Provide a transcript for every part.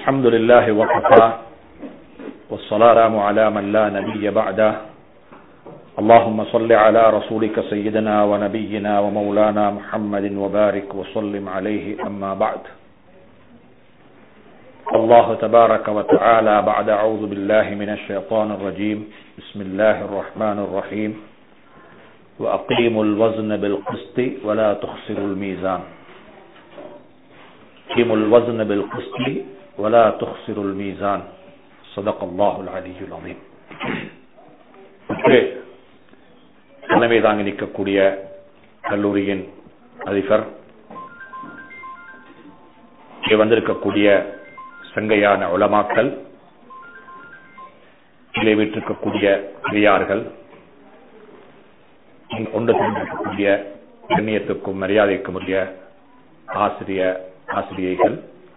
الحمد لله وكفى والسلام على من لا نبي بعده اللهم صل على رسولك سيدنا ونبينا ومولانا محمد وبارك وسلم عليه أما بعد الله تبارك وتعالى بعد أعوذ بالله من الشيطان الرجيم بسم الله الرحمن الرحيم وأقيموا الوزن بالقسط ولا تخسروا الميزان أقيموا الوزن بالقسط ولا تخسروا الميزان صدق الله العلي العظيم தலைமை தாங்கி நிற்கக்கூடிய கல்லூரியின் அதிபர் இங்கே வந்திருக்கக்கூடிய சங்கையான உளமாக்கல் கீழே வீட்டிருக்கக்கூடிய பெரியார்கள் ஒன்று சென்றிருக்கக்கூடிய கண்ணியத்துக்கும் மரியாதைக்கும் உரிய ஆசிரிய ஆசிரியைகள்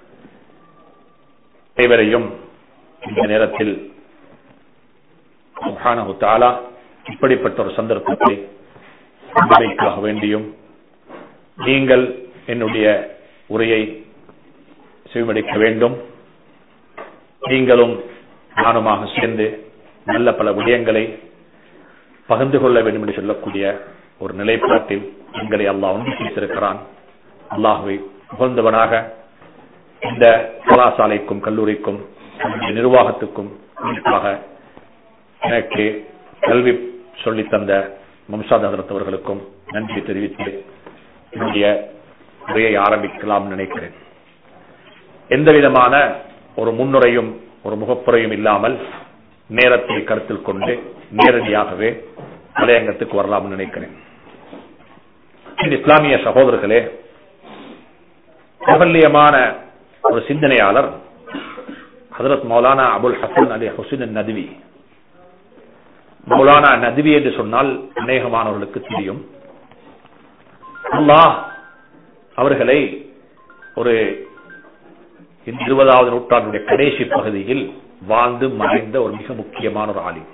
அனைவரையும் இந்த நேரத்தில் சுப்ஹானஹு தஆலா இப்படிப்பட்ட ஒரு சந்தர்ப்பத்தை வைக்காக வேண்டியும் நீங்கள் என்னுடைய உரையை செவிமடிக்க வேண்டும் நீங்களும் நானுமாக சேர்ந்து நல்ல பல விடயங்களை பகிர்ந்து கொள்ள வேண்டும் என்று சொல்லக்கூடிய ஒரு நிலைப்பாட்டில் எங்களை அல்லாஹ் ஒன்று செய்திருக்கிறான் அல்லாஹுவை உகந்தவனாக இந்த கலாசாலைக்கும் கல்லூரிக்கும் நிர்வாகத்துக்கும் குறிப்பாக எனக்கு கல்வி சொல்லித்தந்த மம்சாத் ஹசரத் அவர்களுக்கும் நன்றி தெரிவித்து என்னுடைய உரையை ஆரம்பிக்கலாம் நினைக்கிறேன் எந்த விதமான ஒரு முன்னுரையும் ஒரு முகப்புரையும் இல்லாமல் நேரத்தை கருத்தில் கொண்டு நேரடியாகவே தலையங்கத்துக்கு வரலாம் நினைக்கிறேன் இஸ்லாமிய சகோதரர்களே பிரபல்யமான ஒரு சிந்தனையாளர் ஹசரத் மௌலானா அபுல் ஹசன் அலி ஹுசின் நதுவி மௌலானா நதுவி என்று சொன்னால் அநேகமானவர்களுக்கு தெரியும் அல்லாஹ் அவர்களை ஒரு இருபதாவது நூற்றாண்டுடைய கடைசி பகுதியில் வாழ்ந்து மறைந்த ஒரு மிக முக்கியமான ஒரு ஆலி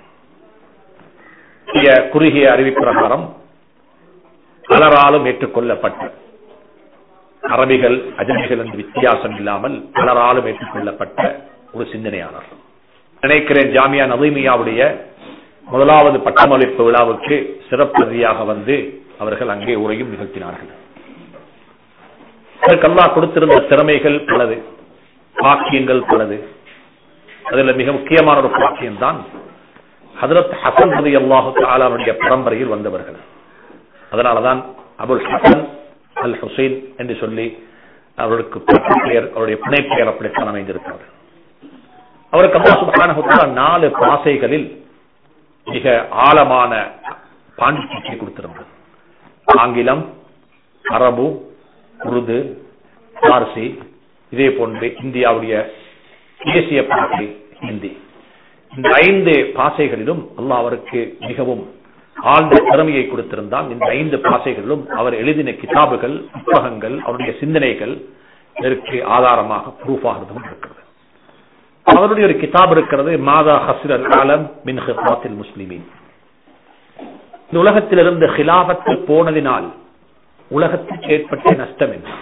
குறுகிய அறிவிப்பிரகாரம் பலராலும் ஏற்றுக்கொள்ளப்பட்ட அரபிகள் அஜமிகள் என்று வித்தியாசம் இல்லாமல் பலராலும் ஏற்றுக்கொள்ளப்பட்ட ஒரு சிந்தனையாளர் நினைக்கிறேன் ஜாமியா நவீமியாவுடைய முதலாவது பட்டமளிப்பு விழாவுக்கு சிறப்பதியாக வந்து அவர்கள் அங்கே உரையும் நிகழ்த்தினார்கள் அதற்கல்லா கொடுத்திருந்த திறமைகள் பலது பாக்கியங்கள் பலது அதுல மிக முக்கியமான ஒரு பாக்கியம் தான் ஹதரத் ஹசன் ஹதி அல்லாஹு ஆலானுடைய பரம்பரையில் வந்தவர்கள் அதனாலதான் அபுல் ஹசன் அல் ஹுசைன் என்று சொல்லி அவருக்கு பெயர் அவருடைய புனை பெயர் அப்படித்தான் அமைந்திருக்கிறது அவருக்கு அல்லா சுபான நாலு பாசைகளில் மிக ஆழமான பாண்டிச்சை கொடுத்திருந்தது ஆங்கிலம் அரபு உருது பார்சி இதே போன்று இந்தியாவுடைய தேசிய பாஷை ஹிந்தி இந்த ஐந்து பாசைகளிலும் அல்லாஹ் அவருக்கு மிகவும் ஆழ்ந்த திறமையை கொடுத்திருந்தான் இந்த ஐந்து பாசைகளிலும் அவர் எழுதின கிதாபுகள் புத்தகங்கள் அவருடைய சிந்தனைகள் இதற்கு ஆதாரமாக ப்ரூஃபாகிறதும் இருக்கிறது அவருடைய ஒரு கிதாப் இருக்கிறது மாதா ஹசிர் அல் ஆலம் மின் ஹிஃபாத்தில் முஸ்லிமின் இந்த உலகத்திலிருந்து ஹிலாபத்தில் போனதினால் உலகத்துக்கு ஏற்பட்ட நஷ்டம் என்ன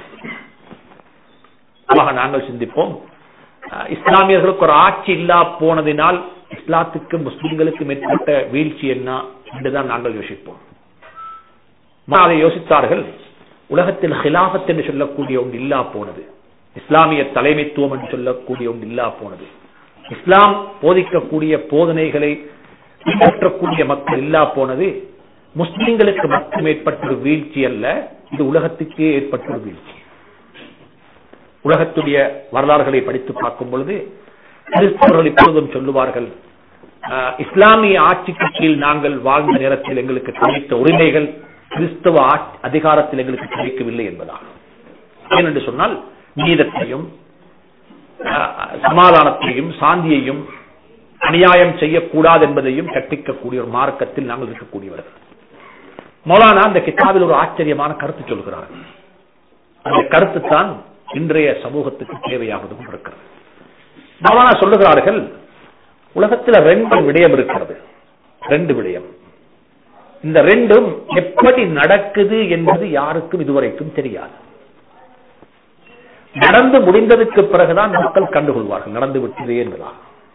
நாங்கள் சிந்திப்போம் இஸ்லாமியர்களுக்கு ஒரு ஆட்சி இல்லா போனதினால் இஸ்லாத்துக்கு முஸ்லிம்களுக்கு ஏற்பட்ட வீழ்ச்சி என்ன என்றுதான் நாங்கள் யோசிப்போம் அதை யோசித்தார்கள் உலகத்தில் ஹிலாபத் என்று சொல்லக்கூடிய ஒன்று இல்லா போனது இஸ்லாமிய தலைமைத்துவம் என்று சொல்லக்கூடிய ஒன்று இல்லா போனது இஸ்லாம் போதிக்கக்கூடிய போதனைகளை பின்பற்றக்கூடிய மக்கள் இல்லா போனது முஸ்லிம்களுக்கு மட்டும் ஏற்பட்ட ஒரு வீழ்ச்சி அல்ல இது உலகத்துக்கே ஏற்பட்ட ஒரு வீழ்ச்சி உலகத்துடைய வரலாறுகளை படித்து பார்க்கும் பொழுது கிறிஸ்தவர்கள் இப்பொழுதும் சொல்லுவார்கள் இஸ்லாமிய ஆட்சிக்கு கீழ் நாங்கள் வாழ்ந்த நேரத்தில் எங்களுக்கு கிடைத்த உரிமைகள் கிறிஸ்தவ அதிகாரத்தில் எங்களுக்கு கிடைக்கவில்லை என்பதாகும் ஏனென்று சொன்னால் நீதத்தையும் சமாதானத்தையும் சாந்தியையும் அநியாயம் செய்யக்கூடாது என்பதையும் கற்பிக்கக்கூடிய ஒரு மார்க்கத்தில் நாங்கள் இருக்கக்கூடியவர்கள் மௌலானா அந்த கிதாபில் ஒரு ஆச்சரியமான கருத்து சொல்கிறார்கள் அந்த கருத்து தான் இன்றைய சமூகத்துக்கு தேவையாவதும் இருக்கிறது மௌலானா சொல்லுகிறார்கள் உலகத்தில் ரெண்டு விடயம் இருக்கிறது ரெண்டு விடயம் இந்த ரெண்டும் எப்படி நடக்குது என்பது யாருக்கும் இதுவரைக்கும் தெரியாது நடந்து முடிந்ததுக்கு பிறகுதான் மக்கள் கண்டுகொள்வார்கள் நடந்து விட்டதே என்பதாக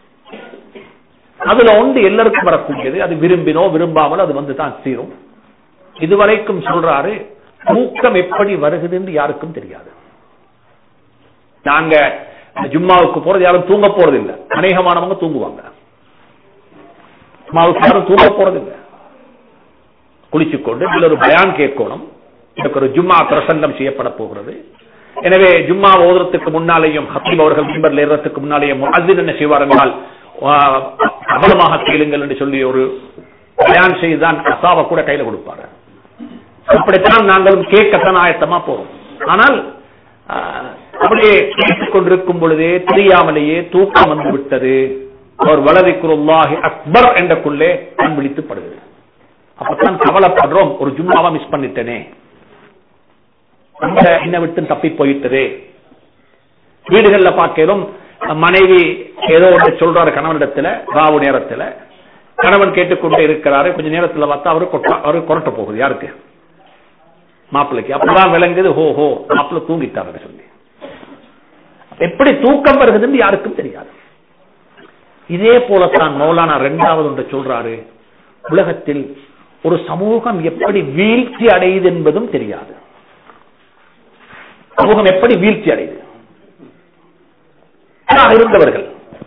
அதுல ஒன்று எல்லாருக்கும் வரக்கூடியது அது விரும்பினோ விரும்பாமல் அது வந்து தான் தீரும் இதுவரைக்கும் சொல்றாரு தூக்கம் எப்படி வருகுது என்று யாருக்கும் தெரியாது நாங்க ஜும்மாவுக்கு போறது யாரும் தூங்க போறது இல்ல அநேகமானவங்க தூங்குவாங்க ஜும்மாவுக்கு யாரும் தூங்க போறது இல்ல குளிச்சுக்கொண்டு இதுல ஒரு பயான் கேட்கணும் எனக்கு ஒரு ஜும்மா பிரசங்கம் செய்யப்பட போகிறது எனவே ஜும்மா ஓதுறதுக்கு முன்னாலேயும் ஹத்தீப் அவர்கள் மிம்பர்ல ஏறதுக்கு முன்னாலேயும் முஅத்தின் என்ன செய்வார் என்றால் கவனமாக கேளுங்கள் என்று சொல்லி ஒரு பயான் செய்துதான் அசாவை கூட கையில கொடுப்பாரு அப்படித்தான் நாங்களும் கேட்கத்தான் ஆயத்தமா போறோம் ஆனால் ஆஹ், அப்படியே கேட்டுக் கொண்டிருக்கும் பொழுதே தெரியாமலேயே தூக்கம் வந்து விட்டது அவர் வலதிக்குருல்லாஹி அக்பர் என்றக்குள்ளே கண் விழித்துப்படுகிறது அப்பதான் கவலைப்படுறோம் ஒரு ஜும்மாவா மிஸ் பண்ணிட்டேனே அந்த என்ன விட்டு தப்பி போயிட்டதே வீடுகள்ல பார்க்கிறோம் மனைவி ஏதோ ஒன்று சொல்றாரு கணவனிடத்துல ராவு நேரத்துல கணவன் கேட்டுக்கொண்டே இருக்கிறாரு கொஞ்ச நேரத்துல பார்த்தா அவரு கொட்டா அவரு கொரட்ட போகுது யாருக்கு மாப்பிள்ளைக்கு அப்பதான் விளங்குது ஹோ ஹோ மாப்பிள்ளை தூங்கிட்டாரு சொல்லி எப்படி தூக்கம் வருகுதுன்னு யாருக்கும் தெரியாது இதே போலத்தான் மௌலானா ரெண்டாவது ஒன்று சொல்றாரு உலகத்தில் ஒரு சமூகம் எப்படி வீழ்ச்சி அடையுது என்பதும் தெரியாது சமூகம் எப்படி வீழ்ச்சி அடையுது இருந்தவர்கள்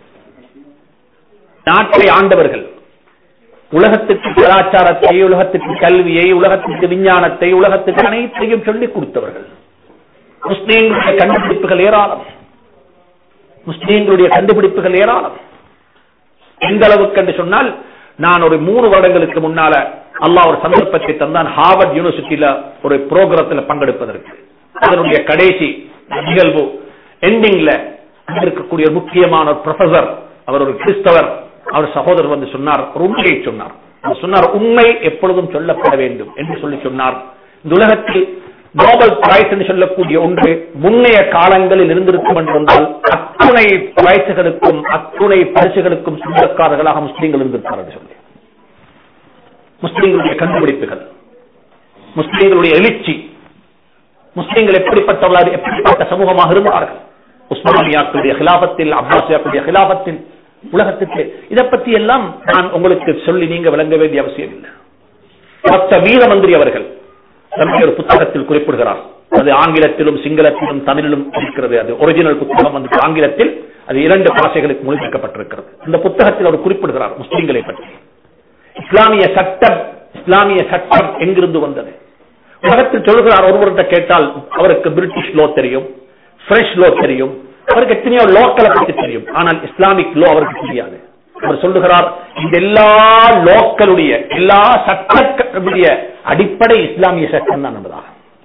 நாட்டை ஆண்டவர்கள் உலகத்துக்கு கலாச்சாரத்தை உலகத்துக்கு கல்வியை உலகத்துக்கு விஞ்ஞானத்தை உலகத்துக்கு அனைத்தையும் சொல்லிக் கொடுத்தவர்கள் முஸ்லீம்களுடைய கண்டுபிடிப்புகள் ஏராளம் முஸ்லீம்களுடைய கண்டுபிடிப்புகள் ஏராளம் எந்த அளவுக்கு என்று சொன்னால் நான் ஒரு மூணு வருடங்களுக்கு முன்னால அல்லாஹ் ஒரு சந்தர்ப்பத்தை தந்தான் ஹார்வர்ட் யூனிவர்சிட்டியில ஒரு புரோகிரத்தில் பங்கெடுப்பதற்கு அதனுடைய கடைசி நிகழ்வு எண்டிங்ல அங்க இருக்கக்கூடிய ஒரு முக்கியமான ஒரு ப்ரொஃபசர் அவர் ஒரு கிறிஸ்தவர் அவர் சகோதரர் வந்து சொன்னார் ஒரு உண்மையை சொன்னார் அவர் சொன்னார் உண்மை எப்பொழுதும் சொல்லப்பட வேண்டும் என்று சொல்லி சொன்னார் இந்த உலகத்தில் நோபல் பிரைஸ் என்று சொல்லக்கூடிய ஒன்று முன்னைய காலங்களில் இருந்திருக்கும் என்று வந்தால் அத்துணை பிரைஸுகளுக்கும் அத்துணை பரிசுகளுக்கும் சொந்தக்காரர்களாக முஸ்லீம்கள் இருந்திருப்பார் என்று சொல்லி முஸ்லீம்களுடைய கண்டுபிடிப்புகள் முஸ்லீம்களுடைய எழுச்சி முஸ்லீம்கள் எப்படிப்பட்டவர்கள் எப்படிப்பட்ட சமூகமாக இருந்தார்கள் உஸ்மானியாக்களுடைய ஹிலாபத்தில் அப்பாசியாக்களுடைய ஹிலாபத்தில் உலகத்துக்கு இதை பற்றி எல்லாம் நான் உங்களுக்கு சொல்லி நீங்க விளங்க வேண்டிய அவசியம் இல்லை டாக்டர் வீரமந்திரி அவர்கள் தன்னுடைய ஒரு புத்தகத்தில் குறிப்பிடுகிறார் அது ஆங்கிலத்திலும் சிங்களத்திலும் தமிழிலும் இருக்கிறது அது ஒரிஜினல் புத்தகம் வந்து ஆங்கிலத்தில் அது இரண்டு பாஷைகளுக்கு மொழிபெயர்க்கப்பட்டிருக்கிறது இந்த புத்தகத்தில் அவர் குறிப்பிடுகிறார் முஸ்லிம்களை பற்றி இஸ்லாமிய சட்டம் இஸ்லாமிய சட்டம் எங்கிருந்து வந்தது உலகத்தில் சொல்கிறார் ஒருவர்கிட்ட கேட்டால் அவருக்கு பிரிட்டிஷ் லோ தெரியும் பிரெஞ்ச் லோ தெரியும் அவருக்கு எத்தனையோ லோக்களை பற்றி தெரியும் ஆனால் இஸ்லாமிக் லோ அவருக்கு தெரியாது அவர் சொல்லுகிறார் இந்த எல்லா லோக்களுடைய எல்லா சட்டங்களுடைய அடிப்படை இஸ்லாமிய சட்டம் தான் என்பதாக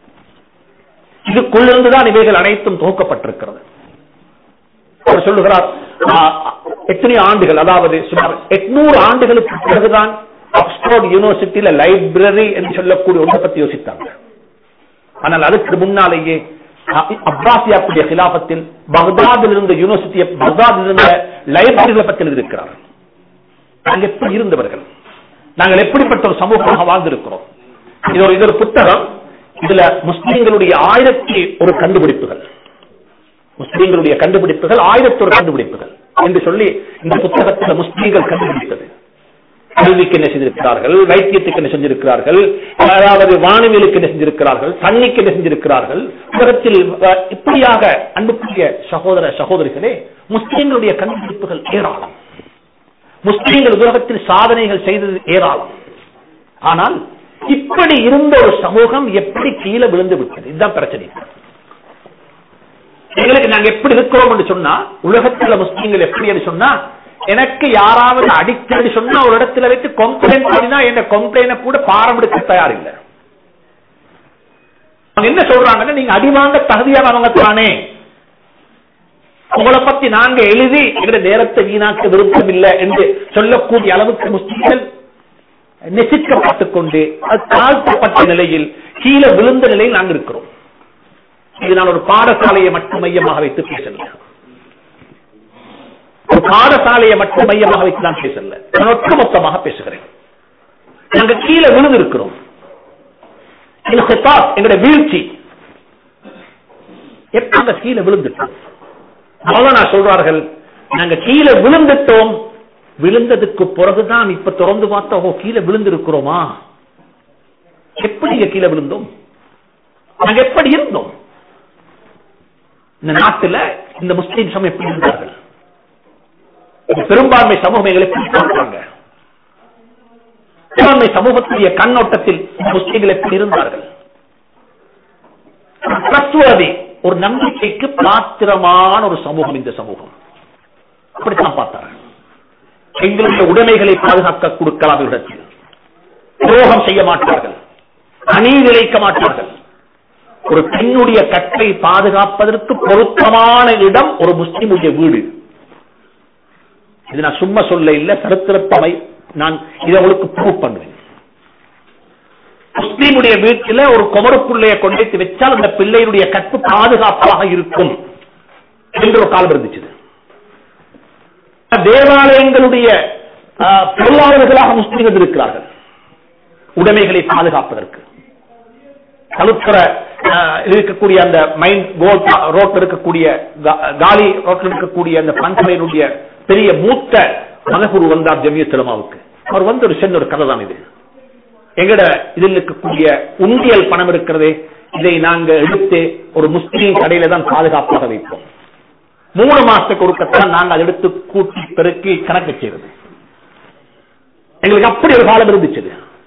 இதுக்குள்ளிருந்துதான் இவைகள் அனைத்தும் தொகுக்கப்பட்டிருக்கிறது அவர் சொல்லுகிறார் ஆ, எத்தனை ஆண்டுகள் அதாவது சுமார் எட்நூறு ஆண்டுகளுக்கு பிறகுதான் ஆக்ஸ்போர்ட் யூனிவர்சிட்டியில லைப்ரரி என்று சொல்லக்கூடிய ஒன்றை பத்தி யோசித்தாங்க ஆனால் அதுக்கு முன்னாலேயே அப்பாசியாக்குடைய கிலாபத்தில் பக்தாதில் இருந்த யூனிவர்சிட்டி பக்தாதில் இருந்த லைப்ரரிகளை பற்றி இருக்கிறார் நாங்கள் எப்படி இருந்தவர்கள் நாங்கள் எப்படிப்பட்ட ஒரு சமூகமாக வாழ்ந்திருக்கிறோம் இது ஒரு இது ஒரு புத்தகம் இதுல முஸ்லீம்களுடைய ஆயிரத்தி ஒரு கண்டுபிடிப்புகள் முஸ்லீம்களுடைய கண்டுபிடிப்புகள் ஆயிரத்தி ஒரு கண்டுபிடிப்புகள் என்று சொல்லி இந்த புத்தகத்தில் முஸ்லீம்கள் கண்டுபிடித்தது கல்விக்கு என்ன செஞ்சிருக்கிறார்கள் வைத்தியத்துக்கு என்ன செஞ்சிருக்கிறார்கள் அதாவது வானவியலுக்கு என்ன செஞ்சிருக்கிறார்கள் தண்ணிக்கு என்ன செஞ்சிருக்கிறார்கள் உலகத்தில் அஹ், இப்படியாக அன்புக்குரிய சகோதர சகோதரிகளே முஸ்லீம்களுடைய கண்டுபிடிப்புகள் ஏராளம் முஸ்லீம்கள் உலகத்தில் சாதனைகள் செய்தது ஏராளம் ஆனால் இப்படி இருந்த ஒரு சமூகம் எப்படி கீழே விழுந்து விட்டது இதுதான் பிரச்சனை எங்களுக்கு நாங்க எப்படி இருக்கிறோம் என்று சொன்னா உலகத்துல முஸ்லீம்கள் எப்படி என்று சொன்னா எனக்கு யாராவது அடிக்கடி சொன்னா ஒரு இடத்துல வைத்து கம்ப்ளைண்ட் பண்ணினா என்ன கம்ப்ளைண்ட் கூட பாரம் எடுக்க தயார் இல்ல அவங்க என்ன சொல்றாங்கன்னா நீங்க அடிவாங்க தகுதியானவங்க தானே உங்களை பத்தி நாங்க எழுதி எங்க நேரத்தை வீணாக்க விருப்பம் இல்லை என்று சொல்லக்கூடிய அளவுக்கு முஸ்லீம்கள் நெசிக்கப்பட்டுக் கொண்டு அது தாழ்த்தப்பட்ட நிலையில் கீழே விழுந்த நிலையில் நாங்கள் இருக்கிறோம் இது நான் ஒரு பாடசாலையை மட்டும் மையமாக வைத்து பேசல ஒரு பாடசாலையை மட்டும் மையமாக வைத்து நான் பேசல நான் ஒட்டுமொத்தமாக பேசுகிறேன் நாங்க கீழே விழுந்து இருக்கிறோம் எங்களுடைய வீழ்ச்சி எப்ப அங்க கீழே விழுந்துட்டோம் மௌலானா சொல்றார்கள் நாங்க கீழே விழுந்துட்டோம் விழுந்ததுக்கு பிறகுதான் இப்ப திறந்து பார்த்தா ஓ கீழே விழுந்திருக்கிறோமா எப்படி இங்க கீழே விழுந்தோம் நாங்க எப்படி இருந்தோம் இந்த நாட்டுல இந்த முஸ்லீம் சமயம் எப்படி இருந்தார்கள் இந்த பெரும்பான்மை சமூகம் எங்களை எப்படி பார்க்கிறாங்க பெரும்பான்மை சமூகத்துடைய கண்ணோட்டத்தில் இந்த முஸ்லீம்கள் எப்படி இருந்தார்கள் trustworthy, ஒரு நம்பிக்கைக்கு பாத்திரமான ஒரு சமூகம் இந்த சமூகம் அப்படித்தான் பார்த்தார்கள் எங்களுடைய உடைமைகளை பாதுகாக்க கொடுக்கலாம் இவ்விடத்தில் துரோகம் செய்ய மாட்டார்கள் அநீதி இழைக்க மாட்டார்கள் ஒரு பெண்ணுடைய கற்பை பாதுகாப்பதற்கு பொருத்தமான இடம் ஒரு முஸ்லிமுடைய வீடு இது நான் சும்மா சொல்ல இல்ல சரித்திரத்தமை நான் இதை உங்களுக்கு ப்ரூவ் பண்ணுவேன் முஸ்லீமுடைய வீட்டில் ஒரு குமரப்புள்ளைய கொண்டு வச்சால் அந்த பிள்ளையுடைய கற்பு பாதுகாப்பாக இருக்கும் என்று ஒரு காலம் இருந்துச்சு தேவாலயங்களுடைய ஆஹ், பொருளாளர்களாக முஸ்லீம்கள் இருக்கிறார்கள் உடைமைகளை பாதுகாப்பதற்கு கழுப்புற ஆஹ், இருக்கக்கூடிய அந்த மைன் கோல் ரோட்ல இருக்கக்கூடிய கா- காலி ரோட்ல இருக்கக்கூடிய அந்த பஞ்சமையினுடைய பெரிய மூத்த மககுரு வந்தார் ஜமியத்துலமாவுக்கு அவர் வந்து ஒரு சின்ன ஒரு கதை தான் இது எங்கட இதில் இருக்கக்கூடிய உண்டியல் பணம் இருக்கிறதே இதை நாங்க எடுத்து ஒரு முஸ்லீம் கடையில தான் பாதுகாப்பாக வைப்போம் மூணு மாசத்துக்கு ஒருக்கத்தான் நாங்க அதை எடுத்து கூட்டி பெருக்கி கணக்கு செய்யறது எங்களுக்கு அப்படி ஒரு காலம் இருந்துச்சு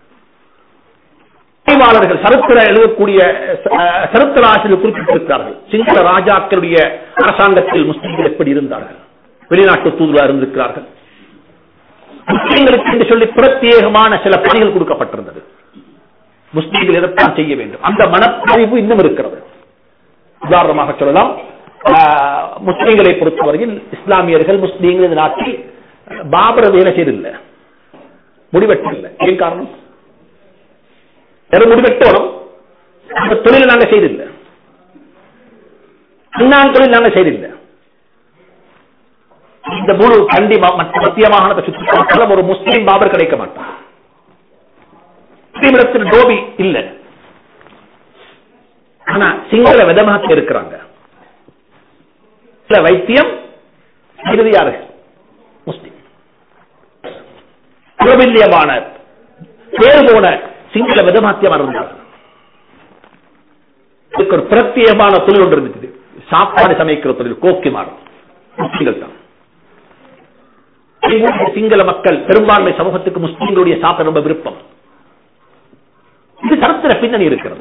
ஆய்வாளர்கள் சரித்திர எழுதக்கூடிய அஹ், சரித்திர ஆசிரியர் குறிப்பிட்டிருக்கிறார்கள் சிங்கள ராஜாக்களுடைய அரசாங்கத்தில் முஸ்லிம்கள் எப்படி இருந்தார்கள் வெளிநாட்டு தூதுவா இருந்திருக்கிறார்கள் முஸ்லிம்களுக்கு என்று சொல்லி பிரத்யேகமான சில பணிகள் கொடுக்கப்பட்டிருந்தது முஸ்லீம்கள் எதைத்தான் செய்ய வேண்டும் அந்த மனப்பதிவு இன்னும் இருக்கிறது உதாரணமாக சொல்லலாம் ஆஹ், முஸ்லிம்களை பொறுத்தவரையில் இஸ்லாமியர்கள் முஸ்லீம்கள் இந்த நாட்டில் பாபர வேலை செய்தில்லை முடிவெட்டில்லை ஏன் காரணம் வெறும் முடிவெட்டோடும் அந்த தொழில் நாங்க செய்தில்லை அண்ணான் தொழில் நாங்க செய்தில்லை இந்த முழு கண்டி மா- மற்ற மத்திய மாகாணத்தை சுற்றி பார்த்தாலும் ஒரு முஸ்லீம் பாபர் கிடைக்க மாட்டான் முஸ்லீமிடத்தில் டோபி இல்ல ஆனா சிங்கள விதமாக இருக்கிறாங்க சில வைத்தியம் இறுதி யாரு முஸ்லீம் பிரபல்யமான பேர் போன சிங்கள விதமாத்தியம் இருந்தார் இதுக்கு ஒரு பிரத்யேகமான தொழில் ஒன்று இருந்துச்சு சாப்பாடு சமைக்கிற தொழில் கோக்கி மாறும் முஸ்லீம்கள் தான் சிங்கள மக்கள் பெரும்பான்மை சமூகத்துக்கு முஸ்லீம்களுடைய சாப்பிட ரொம்ப விருப்பம் இது சரித்திர பின்னணி இருக்கிறது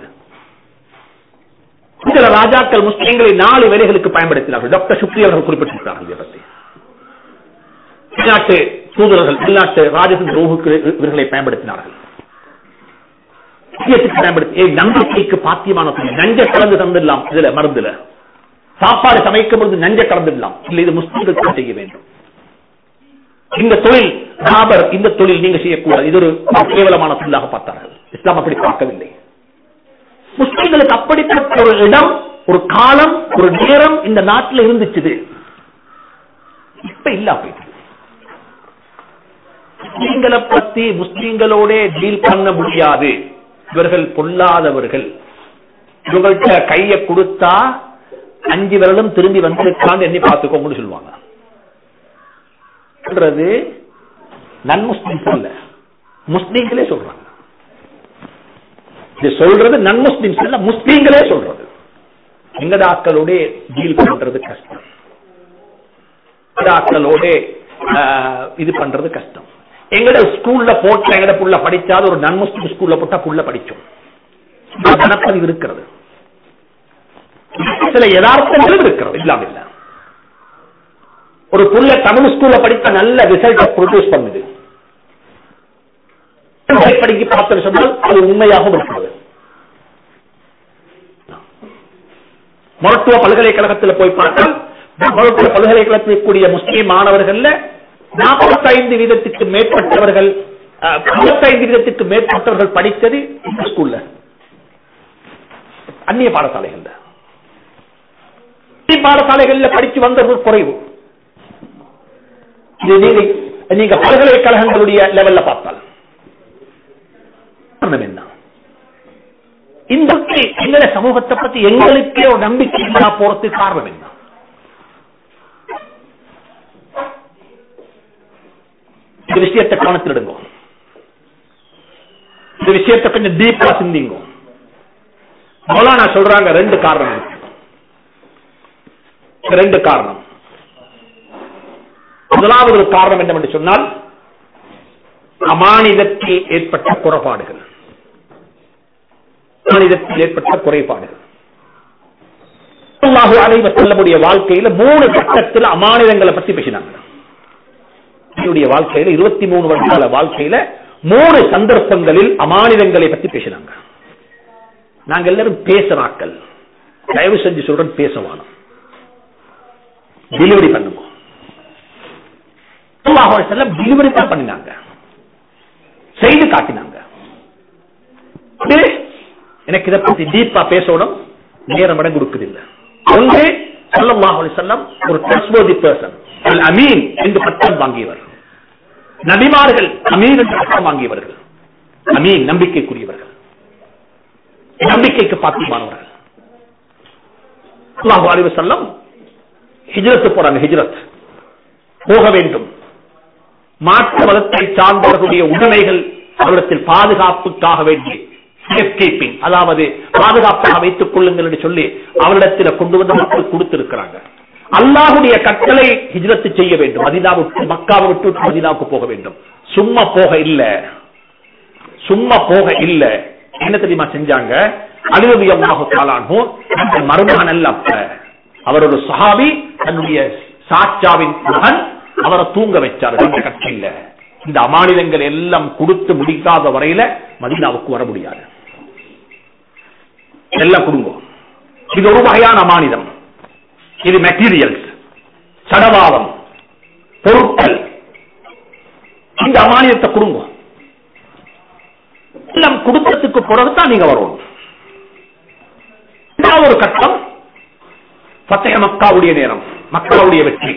சில ராஜாக்கள் முஸ்லீம்களை நாலு வேலைகளுக்கு பயன்படுத்தினார்கள் டாக்டர் சுப்ரி அவர்கள் குறிப்பிட்டிருக்கிறார்கள் இதை பற்றி வெளிநாட்டு தூதர்கள் வெளிநாட்டு ராஜசிங் ரோகுக்கு இவர்களை பயன்படுத்தினார்கள் சத்தியத்துக்கு பயன்படுத்தி ஏய், நம்பிக்கைக்கு பாத்தியமான தொழில். நஞ்ச கலந்து தந்துடலாம் இதுல மருந்துல சாப்பாடு சமைக்கும் பொழுது நஞ்ச கலந்துடலாம் இல்ல இது முஸ்லீம்கள் தான் செய்ய வேண்டும் இந்த தொழில் ராபர் இந்த தொழில் நீங்க செய்யக்கூடாது இது ஒரு கேவலமான தொழிலாக பார்த்தார்கள் இஸ்லாம் அப்படி பார்க்கவில்லை முஸ்லிம்களுக்கு அப்படிப்பட்ட ஒரு இடம் ஒரு காலம் ஒரு நேரம் இந்த நாட்டில் இருந்துச்சு இப்ப இல்ல போயிட்டு முஸ்லீம்களை பத்தி முஸ்லீம்களோட டீல் பண்ண முடியாது இவர்கள் பொல்லாதவர்கள் இவங்கள்ட்ட கைய கொடுத்தா அஞ்சு விரலும் திரும்பி வந்திருக்கான்னு எண்ணி பார்த்துக்கோங்கன்னு சொல்லுவாங்க சொல்றது நன் முஸ்லிம்ஸ் அல்ல முஸ்லீம்களே சொல்றாங்க இது சொல்றது நன் முஸ்லிம்ஸ் இல்ல முஸ்லீம்களே சொல்றது எங்கட ஆக்களோட டீல் பண்றது கஷ்டம் எங்கட ஆக்களோட ஆஹ், இது பண்றது கஷ்டம் எங்கட ஸ்கூல்ல போட்ட எங்கட புள்ள படிச்சாத ஒரு நன் முஸ்லிம் ஸ்கூல்ல போட்டா புள்ள படிச்சோம் இந்த மனப்பதிவு இருக்கிறது சில யதார்த்தங்களும் இருக்கிறது இல்லாம இல்ல ஒரு புள்ள தமிழ் ஸ்கூல்ல படித்த நல்ல ரிசல்ட் ப்ரொடியூஸ் பண்ணுது படிக்க பார்த்து சொன்னால் அது உண்மையாகவும் இருக்கிறது மருத்துவ பல்கலைக்கழகத்தில் போய் பார்த்தால் மருத்துவ பல்கலைக்கழகத்தில் இருக்கக்கூடிய முஸ்லீம் மாணவர்கள்ல நாற்பத்தைந்து வீதத்துக்கு மேற்பட்டவர்கள் ஐம்பத்தைந்து வீதத்துக்கு மேற்பட்டவர்கள் படித்தது இந்த ஸ்கூல்ல அந்நிய பாடசாலைகள்ல அந்நிய பாடசாலைகள்ல படிச்சு வந்தவர்கள் குறைவு இது நீங்க நீங்க பல்கலைக்கழகங்களுடைய லெவல்ல பார்த்தால் காரணம் என்ன இந்த எங்கள சமூகத்தை பத்தி எங்களுக்கே ஒரு நம்பிக்கை இல்லா போறதுக்கு காரணம் என்ன இந்த விஷயத்தை கவனத்தில் எடுங்க இந்த விஷயத்தை கொஞ்சம் டீப்பா சிந்திங்க மௌலானா சொல்றாங்க ரெண்டு காரணம் இருக்கு. ரெண்டு காரணம் முதலாவது ஒரு காரணம் என்னவென்று சொன்னால் அமானிதத்தில் ஏற்பட்ட குறைபாடுகள் அமானிதத்தில் ஏற்பட்ட குறைபாடுகள் அல்லாஹு அலைவ செல்லமுடைய வாழ்க்கையில மூணு கட்டத்தில் அமானிதங்களை பத்தி பேசினாங்க என்னுடைய வாழ்க்கையில இருபத்தி மூணு வருஷகால வாழ்க்கையில மூணு சந்தர்ப்பங்களில் அமானிதங்களை பத்தி பேசினாங்க நாங்க எல்லாரும் பேசுறாக்கள் தயவு செஞ்சு சொல்றேன் பேசவானோம் டெலிவரி பண்ணுங்க செல்லம் டெலிவரி தான் பண்ணினாங்க செய்து காட்டினாங்க இது எனக்கு இதை பத்தி டீப்பா பேசணும் நேரம் இடம் கொடுக்குதில்லை ஒன்று சல்லல்லாஹு அலைஹி வஸல்லம் ஒரு ட்ரஸ்ட்வர்தி பர்சன் அல் அமீன் என்று பட்டம் வாங்கியவர் நபிமார்கள் அமீன் என்று பட்டம் வாங்கியவர்கள் அமீன் நம்பிக்கைக்குரியவர்கள் நம்பிக்கைக்கு பாத்தியமானவர்கள் அல்லாஹு அலைஹி வஸல்லம் ஹிஜ்ரத் போறாங்க ஹிஜ்ரத் போக வேண்டும் மாற்று மதத்தை சார்ந்தவர்களுடைய உடைமைகள் அவரிடத்தில் பாதுகாப்புக்காக வேண்டி சேஃப் கீப்பிங் அதாவது பாதுகாப்பாக வைத்துக் கொள்ளுங்கள் என்று சொல்லி அவரிடத்தில் கொண்டு வந்து மக்கள் கொடுத்திருக்கிறாங்க அல்லாஹுடைய கட்டளை ஹிஜ்ரத்து செய்ய வேண்டும் மதினாவை விட்டு மக்காவை விட்டு விட்டு மதினாவுக்கு போக வேண்டும் சும்மா போக இல்ல சும்மா போக இல்ல என்ன தெரியுமா செஞ்சாங்க அழுவது அல்லாஹு தாலானோ அந்த மருமகன் அல்ல அப்ப அவர் ஒரு சஹாபி தன்னுடைய சாச்சாவின் மகன் அவரை தூங்க வச்சார் அந்த கட்சியில் இந்த அமானிதங்கள் எல்லாம் கொடுத்து முடிக்காத வரையில மதீனாவுக்கு வர முடியாது எல்லாம் கொடுங்க இது ஒரு வகையான அமானிதம் இது மெட்டீரியல்ஸ் சடவாதம் பொருட்கள் இந்த அமானியத்தை கொடுங்க எல்லாம் கொடுத்ததுக்கு பிறகுதான் நீங்க வரணும் இரண்டாவது ஒரு கட்டம் பத்தக மக்காவுடைய நேரம் மக்காவுடைய வெற்றி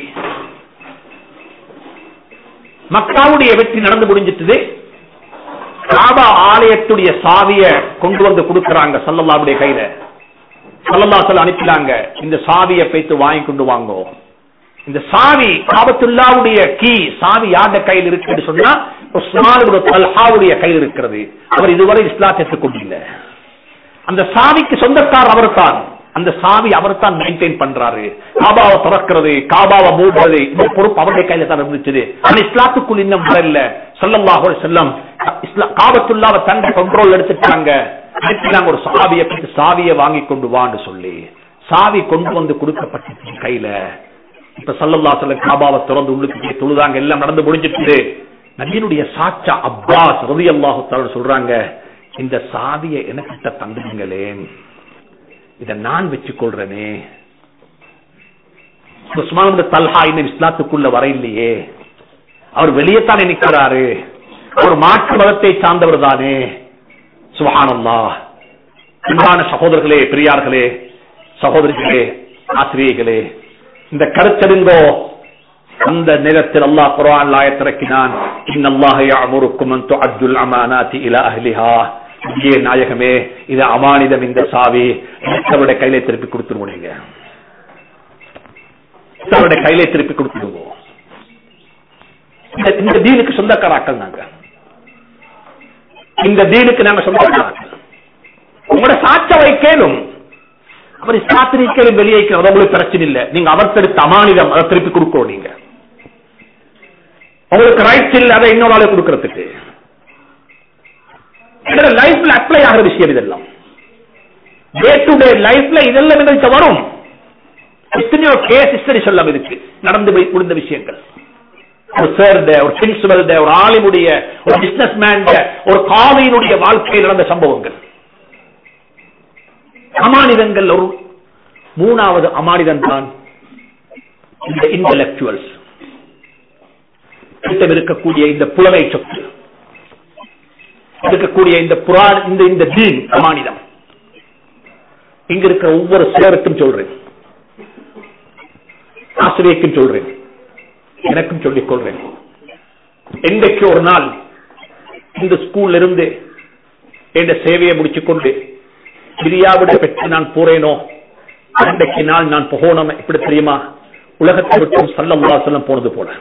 மக்காவுடைய வெற்றி நடந்து முடிஞ்சிட்டது காபா ஆலயத்துடைய சாவிய கொண்டு வந்து கொடுக்கறாங்க சல்லல்லாவுடைய கையில சல்லல்லா சொல்ல அனுப்பினாங்க இந்த சாவியை போய்த்து வாங்கி கொண்டு வாங்கோ இந்த சாவி காபத்துல்லாவுடைய கீ சாவி யாருடைய கையில் இருக்குன்னு சொன்னா உஸ்மானுடைய தல்ஹாவுடைய கையில் இருக்கிறது அவர் இதுவரை இஸ்லாத்தை கொண்டில்ல அந்த சாவிக்கு சொந்தக்கார் அவர்தான் அந்த சாவி அவர் தான் மெயின்டைன் பண்றாரு காபாவை திறக்கிறது காபாவை மூடுறது இந்த பொறுப்பு அவருடைய கையில தான் இருந்துச்சு ஆனா இஸ்லாத்துக்குள் இன்னும் வரல சொல்லல்லாஹு செல்லம் காபத்துள்ளாவை தண்ட கண்ட்ரோல் எடுத்துட்டாங்க அனுப்பினாங்க ஒரு சாவியை பற்றி சாவியை வாங்கி கொண்டு வான்னு சொல்லி சாவி கொண்டு வந்து கொடுக்கப்பட்டு கையில இப்ப சல்லல்லா சொல்ல காபாவை திறந்து உள்ளுக்கு தொழுதாங்க எல்லாம் நடந்து முடிஞ்சிட்டு நபியினுடைய சாச்சா அப்பாஸ் ரவி அல்லாஹு சொல்றாங்க இந்த சாவியை எனக்கிட்ட தந்துங்களேன் இதை நான் வச்சுக் கொள்றேனே உஸ்மான் தல்ஹா இன்னும் இஸ்லாத்துக்குள்ள வர இல்லையே அவர் வெளியேத்தானே நிற்கிறாரு அவர் மாற்று மதத்தை சார்ந்தவர் தானே சுகானல்லா அன்பான சகோதரர்களே பெரியார்களே சகோதரிகளே ஆசிரியர்களே இந்த கருத்தெடுங்கோ அந்த நேரத்தில் அல்லாஹ் குரான் லாயத்திறக்கினான் இன்னல்லாஹ யஅமுருக்கும் அன் துஅத்துல் அமானாத்தி இலா அஹ்லிஹா ஏ நாயகமே இது அமானிதம் இந்த சாவி அவருடைய கையில திருப்பி கொடுத்துருவோம் நீங்க அவருடைய கையில திருப்பி கொடுத்துருவோம் இந்த தீனுக்கு சொந்தக்காராக்கள் நாங்க இந்த தீனுக்கு நாங்க சொந்தக்காராக்கள் உங்களோட சாட்ச வைக்கலும் அவர் சாத்திரிக்கலும் வெளியே உங்களுக்கு பிரச்சனை இல்லை நீங்க அவர் தடுத்த அமானிதம் அதை திருப்பி கொடுக்கணும் நீங்க உங்களுக்கு ரைட்ஸ் இல்லை அதை இன்னொரு ஆளு கொடுக்கறதுக்கு லைஃப்ல அப்ளை ஆகிற விஷயம் இதெல்லாம் டே டு டே லைஃப்ல இதெல்லாம் எங்களுக்கு வரும் எத்தனையோ கேஸ் ஹிஸ்டரி சொல்லம் இருக்கு நடந்து முடிந்த விஷயங்கள் ஒரு சேர்ந்த ஒரு பிரின்சிபல் ஒரு ஆலிமுடைய ஒரு பிசினஸ் மேன் ஒரு காலையினுடைய வாழ்க்கையில் நடந்த சம்பவங்கள் அமானிதங்கள் ஒரு மூணாவது அமானிதம் தான் இந்த இன்டலெக்சுவல்ஸ் இருக்கக்கூடிய இந்த புலமை சொத்து இருக்கக்கூடிய இந்த புராண இந்த இந்த தீன் அமானிதம் இங்க இருக்கிற ஒவ்வொரு சிலருக்கும் சொல்றேன் ஆசிரியருக்கும் சொல்றேன் எனக்கும் சொல்லிக் கொள்றேன் என்றைக்கு ஒரு நாள் இந்த ஸ்கூல்ல இருந்து என்ற சேவையை முடிச்சுக்கொண்டு பிரியாவிட பெற்று நான் போறேனோ அன்றைக்கு நாள் நான் போகணும் எப்படி தெரியுமா உலகத்தை விட்டும் சல்லல்லா செல்லம் போனது போல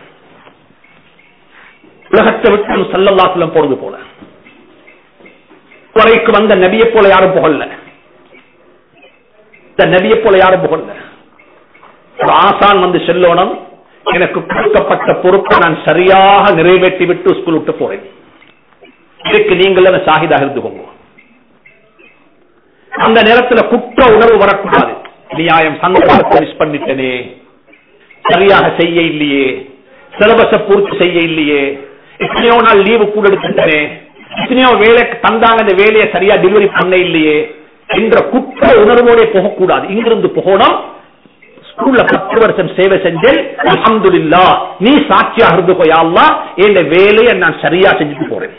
உலகத்தை விட்டும் சல்லல்லா செல்லம் போனது போல வரைக்கும் வந்த நபியை போல யாரும் புகழல இந்த நபியை போல யாரும் புகழல ஒரு ஆசான் வந்து செல்லோனம் எனக்கு கொடுக்கப்பட்ட பொறுப்பை நான் சரியாக நிறைவேற்றி விட்டு ஸ்கூல் விட்டு போறேன் இதுக்கு நீங்கள் சாகிதாக இருந்துக்கோங்க அந்த நேரத்தில் குற்ற உணர்வு வரக்கூடாது நியாயம் சந்தர்ப்பத்தை மிஸ் பண்ணிட்டனே சரியாக செய்ய இல்லையே சிலபஸ பூர்த்தி செய்ய இல்லையே எத்தனையோ நாள் லீவு கூட எடுத்துட்டனே எத்தனையோ வேலை தந்தாங்க அந்த வேலையை சரியா டெலிவரி பண்ண இல்லையே என்ற குற்ற உணர்வோட போகக்கூடாது இங்கிருந்து போகணும் ஸ்கூல்ல பத்து வருஷம் சேவை செஞ்சேன் அல்ஹம்துலில்லா நீ சாட்சியாக இருந்து போயாள்லா என் வேலையை நான் சரியா செஞ்சுட்டு போறேன்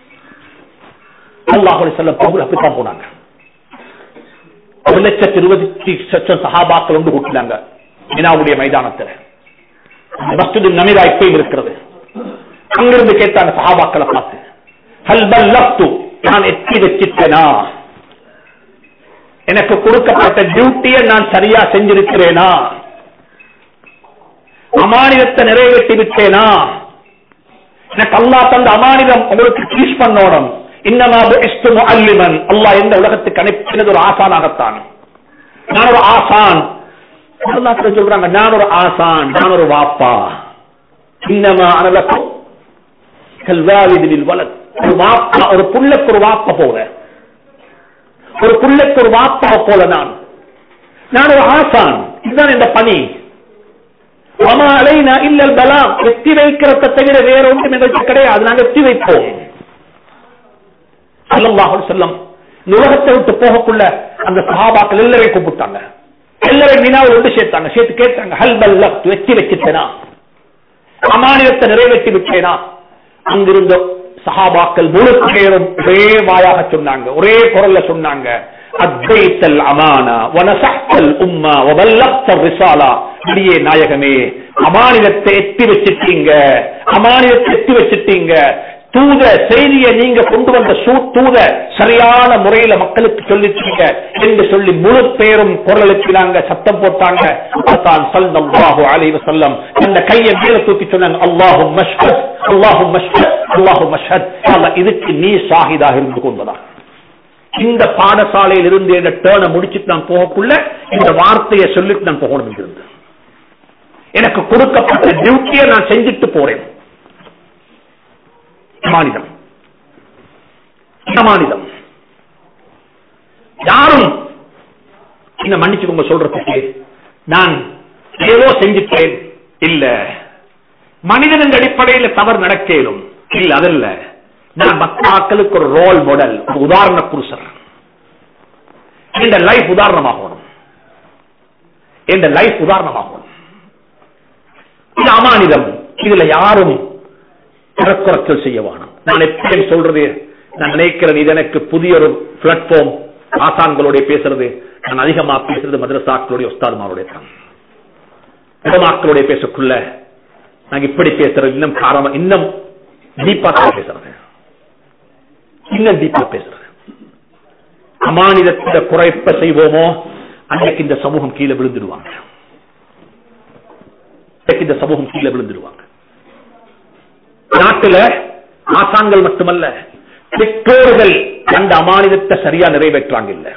அல்லாஹ் சொல்ல பகுல் அப்படித்தான் போனாங்க ஒரு லட்சத்தி இருபத்தி லட்சம் சஹாபாக்கள் வந்து கூட்டினாங்க மினாவுடைய மைதானத்தில் மஸ்ஜிது நமிதா இப்பயும் இருக்கிறது அங்கிருந்து கேட்டாங்க சஹாபாக்களை பார்த்து ஹல் பல்லக்து நான் எத்தி வச்சிட்டேனா எனக்கு கொடுக்கப்பட்ட டியூட்டியை நான் சரியா செஞ்சிருக்கிறேனா அமானிதத்தை நிறைவேற்றி விட்டேனா எனக்கு அல்லா தந்த அமானிதம் உங்களுக்கு டீச் பண்ணணும் இன்னமா அல்லிமன் அல்லா எந்த உலகத்துக்கு அனுப்பினது ஒரு ஆசானாகத்தான் நான் ஒரு ஆசான் வரலாற்று சொல்றாங்க நான் ஒரு ஆசான் நான் ஒரு வாப்பா இன்னமா அனலக்கும் கல்வாலிதில் வளர் ஒரு வாப்பா ஒரு புள்ளைக்கு ஒரு வாப்பா போல ஒரு புள்ளைக்கு ஒரு வாப்பா போல நான் நான் ஒரு ஆசான் இதுதான் இந்த பணி அலைனா இல்லல் பலாம் எத்தி வைக்கிறத தவிர வேற ஒன்றும் எங்களுக்கு கிடையாது நாங்கள் எத்தி வைப்போம் அல்லாஹு செல்லம் உலகத்தை விட்டு போகக்குள்ள அந்த சஹாபாக்கள் எல்லாரையும் கூப்பிட்டாங்க எல்லாரையும் மீனாவில் ஒன்று சேர்த்தாங்க சேர்த்து கேட்டாங்க ஹல் பல்ல வெற்றி வச்சுட்டேனா அமானியத்தை நிறைவேற்றி விட்டேனா அங்கிருந்த சஹாபாக்கள் முழு பேரும் ஒரே வாயாக சொன்னாங்க ஒரே குரல்ல சொன்னாங்க அத்வைத்தல் அமானா வனசக்தல் உம்மா வபல்லக்த ரிசாலா அடியே நாயகமே அமானிதத்தை எத்தி வச்சிட்டீங்க அமானிதத்தை எத்தி வச்சிட்டீங்க தூத செய்தியை நீங்க கொண்டு வந்த தூத சரியான முறையில மக்களுக்கு சொல்லிட்டீங்க என்று சொல்லி முழு பேரும் குரல் எழுப்பினாங்க சத்தம் போட்டாங்க தான் சல்லல்லாஹு அலைஹி வஸல்லம் அந்த கையை மேல தூக்கி சொன்னாங்க அல்லாஹு மஷ்ஹத் அல்லாஹு மஷ்ஹத் அல்லாஹு மஷ்ஹத் அல்லாஹ் இதுக்கு நீ ஷாஹிதாக இருந்து கொண்டதா இந்த பாடசாலையில் இருந்து என்ன டேர்னை முடிச்சுட்டு நான் போகக்குள்ள இந்த வார்த்தையை சொல்லிட்டு நான் போகணும் இருந்து எனக்கு கொடுக்கப்பட்ட டியூட்டியை நான் செஞ்சுட்டு போறேன் மாநிலம் மாநிலம் யாரும் இந்த மன்னிச்சுக்கோங்க சொல்றதுக்கு நான் ஏதோ செஞ்சுட்டேன் இல்ல மனிதனின் அடிப்படையில் தவறு நடக்கலும் இல்ல அதல்ல நான் மக்களுக்கு ஒரு ரோல் மாடல் ஒரு உதாரண புருஷர் இந்த லைஃப் உதாரணமாகணும் இந்த லைஃப் உதாரணமாகணும் இது அமானிதம் இதுல யாரும் தரக்குறைச்சல் செய்ய வேணும் நான் எப்பயும் சொல்றது நான் நினைக்கிறேன் இது எனக்கு புதிய ஒரு பிளாட்ஃபார்ம் ஆசான்களோட பேசுறது நான் அதிகமா பேசுறது மதரசாக்களுடைய உஸ்தாதுமாருடைய தான் இடமாக்களுடைய பேசக்குள்ள நாங்க இப்படி பேசுறது இன்னும் காரணம் இன்னும் டீப்பா தான் பேசுறது இன்னும் டீப்பா பேசுறது அமானிதத்தை குறைப்ப செய்வோமோ அன்னைக்கு இந்த சமூகம் கீழே விழுந்துடுவாங்க இந்த சமூகம் கீழே விழுந்துடுவாங்க நாட்டில் ஆசான்கள் மட்டுமல்ல பெற்றோர்கள் அந்த அமானிதத்தை சரியா நிறைவேற்றாங்க இல்ல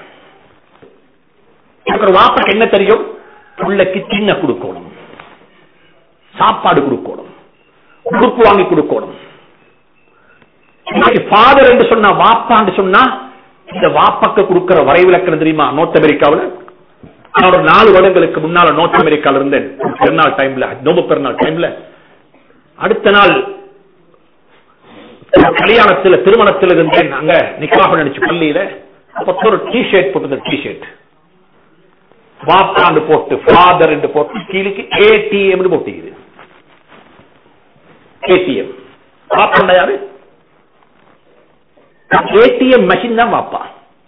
ஒரு வாப்பக்கு என்ன தெரியும் பிள்ளைக்கு சின்ன கொடுக்கணும் சாப்பாடு கொடுக்கணும் உடுப்பு வாங்கி கொடுக்கணும் ஃபாதர் என்று சொன்னா வாப்பான்னு சொன்னா இந்த வாப்பாக்கு கொடுக்கிற வரைவிலக்கணம் தெரியுமா நோர்த் அமெரிக்காவில் நான் ஒரு நாலு வருடங்களுக்கு முன்னால நோர்த் அமெரிக்காவில் இருந்தேன் பெருநாள் டைம்ல நோம்பு பெருநாள் டைம்ல அடுத்த நாள் கல்யாணத்துல திருமணத்தில் இருந்தேன் அங்க நிக்காக நினைச்சு பள்ளியில அப்ப ஒரு டி ஷர்ட் போட்டு டி ஷர்ட் வாப்பாண்டு போட்டு ஃபாதர் என்று போட்டு கீழுக்கு ஏடிஎம் போட்டிக்குது ஏடிஎம் வாப்பாண்டா யாரு ஏடிஎம் மெஷின் தான் வாப்பா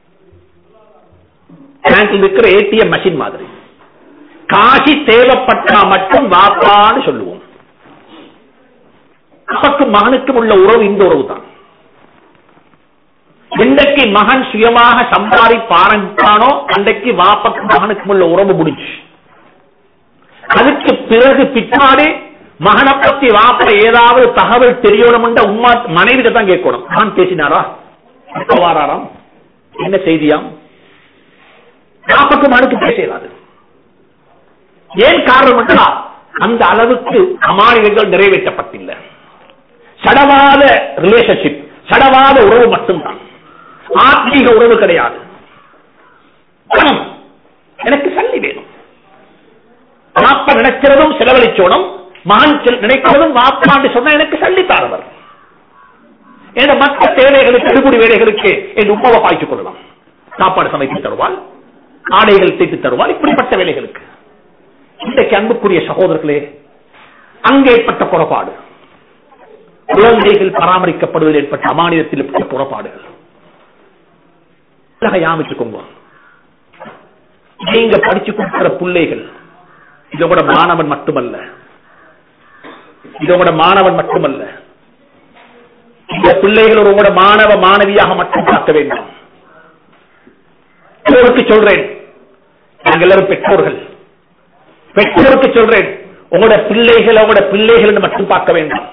பேங்க்ல இருக்கிற ஏடிஎம் மெஷின் மாதிரி காசி தேவைப்பட்டா மட்டும் வாப்பான்னு சொல்லுவோம் அப்பாக்கும் மகனுக்கும் உள்ள உறவு இந்த உறவு தான் இன்றைக்கு மகன் சுயமாக சம்பாதிப்ப ஆரம்பித்தானோ அன்றைக்கு வாப்பக்கு மகனுக்கு உள்ள உறவு முடிஞ்சு அதுக்கு பிறகு பின்னாடி மகனை பத்தி வாப்ப ஏதாவது தகவல் தெரியணும் உமா மனைவிட தான் கேட்கணும் மகன் பேசினாரா எப்ப வாராராம் என்ன செய்தியாம் வாப்பக்கு மகனுக்கு பேசலாது ஏன் காரணம் என்றால் அந்த அளவுக்கு அமானியங்கள் நிறைவேற்றப்பட்டில்லை சடவாத ரிலேஷன்ஷிப் சடவாத உறவு மட்டும்தான் ஆத்மீக உறவு கிடையாது பணம் எனக்கு சல்லி வேணும் வாப்ப நினைக்கிறதும் செலவழிச்சோணும் மகன் செல்- நினைக்கிறதும் வாப்பாண்டு சொன்னா எனக்கு சல்லி தாரவர் என் மற்ற தேவைகளுக்கு எடுபடி வேலைகளுக்கு என் உமாவை பாய்ச்சிக் கொள்ளலாம் சாப்பாடு சமைத்து தருவாள் ஆடைகள் தைத்து தருவாள் இப்படிப்பட்ட வேலைகளுக்கு இன்றைக்கு அன்புக்குரிய சகோதரர்களே அங்கே ஏற்பட்ட புறப்பாடு குழந்தைகள் பராமரிக்கப்படுவதில் ஏற்பட்ட அமானியத்தில் ஏற்பட்ட புறப்பாடுகள் உலக யாமிச்சுக்கோங்க நீங்க படிச்சு கொடுக்கிற பிள்ளைகள் இதோட மாணவன் மட்டுமல்ல இதோட மாணவன் மட்டுமல்ல இந்த பிள்ளைகள் ஒரு உங்களோட மாணவ மாணவியாக மட்டும் பார்க்க வேண்டாம் பெற்றோருக்கு சொல்றேன் நாங்கள் எல்லாரும் பெற்றோர்கள் பெற்றோருக்கு சொல்றேன் உங்களோட பிள்ளைகள் உங்களோட பிள்ளைகள் என்று மட்டும் பார்க்க வேண்டாம்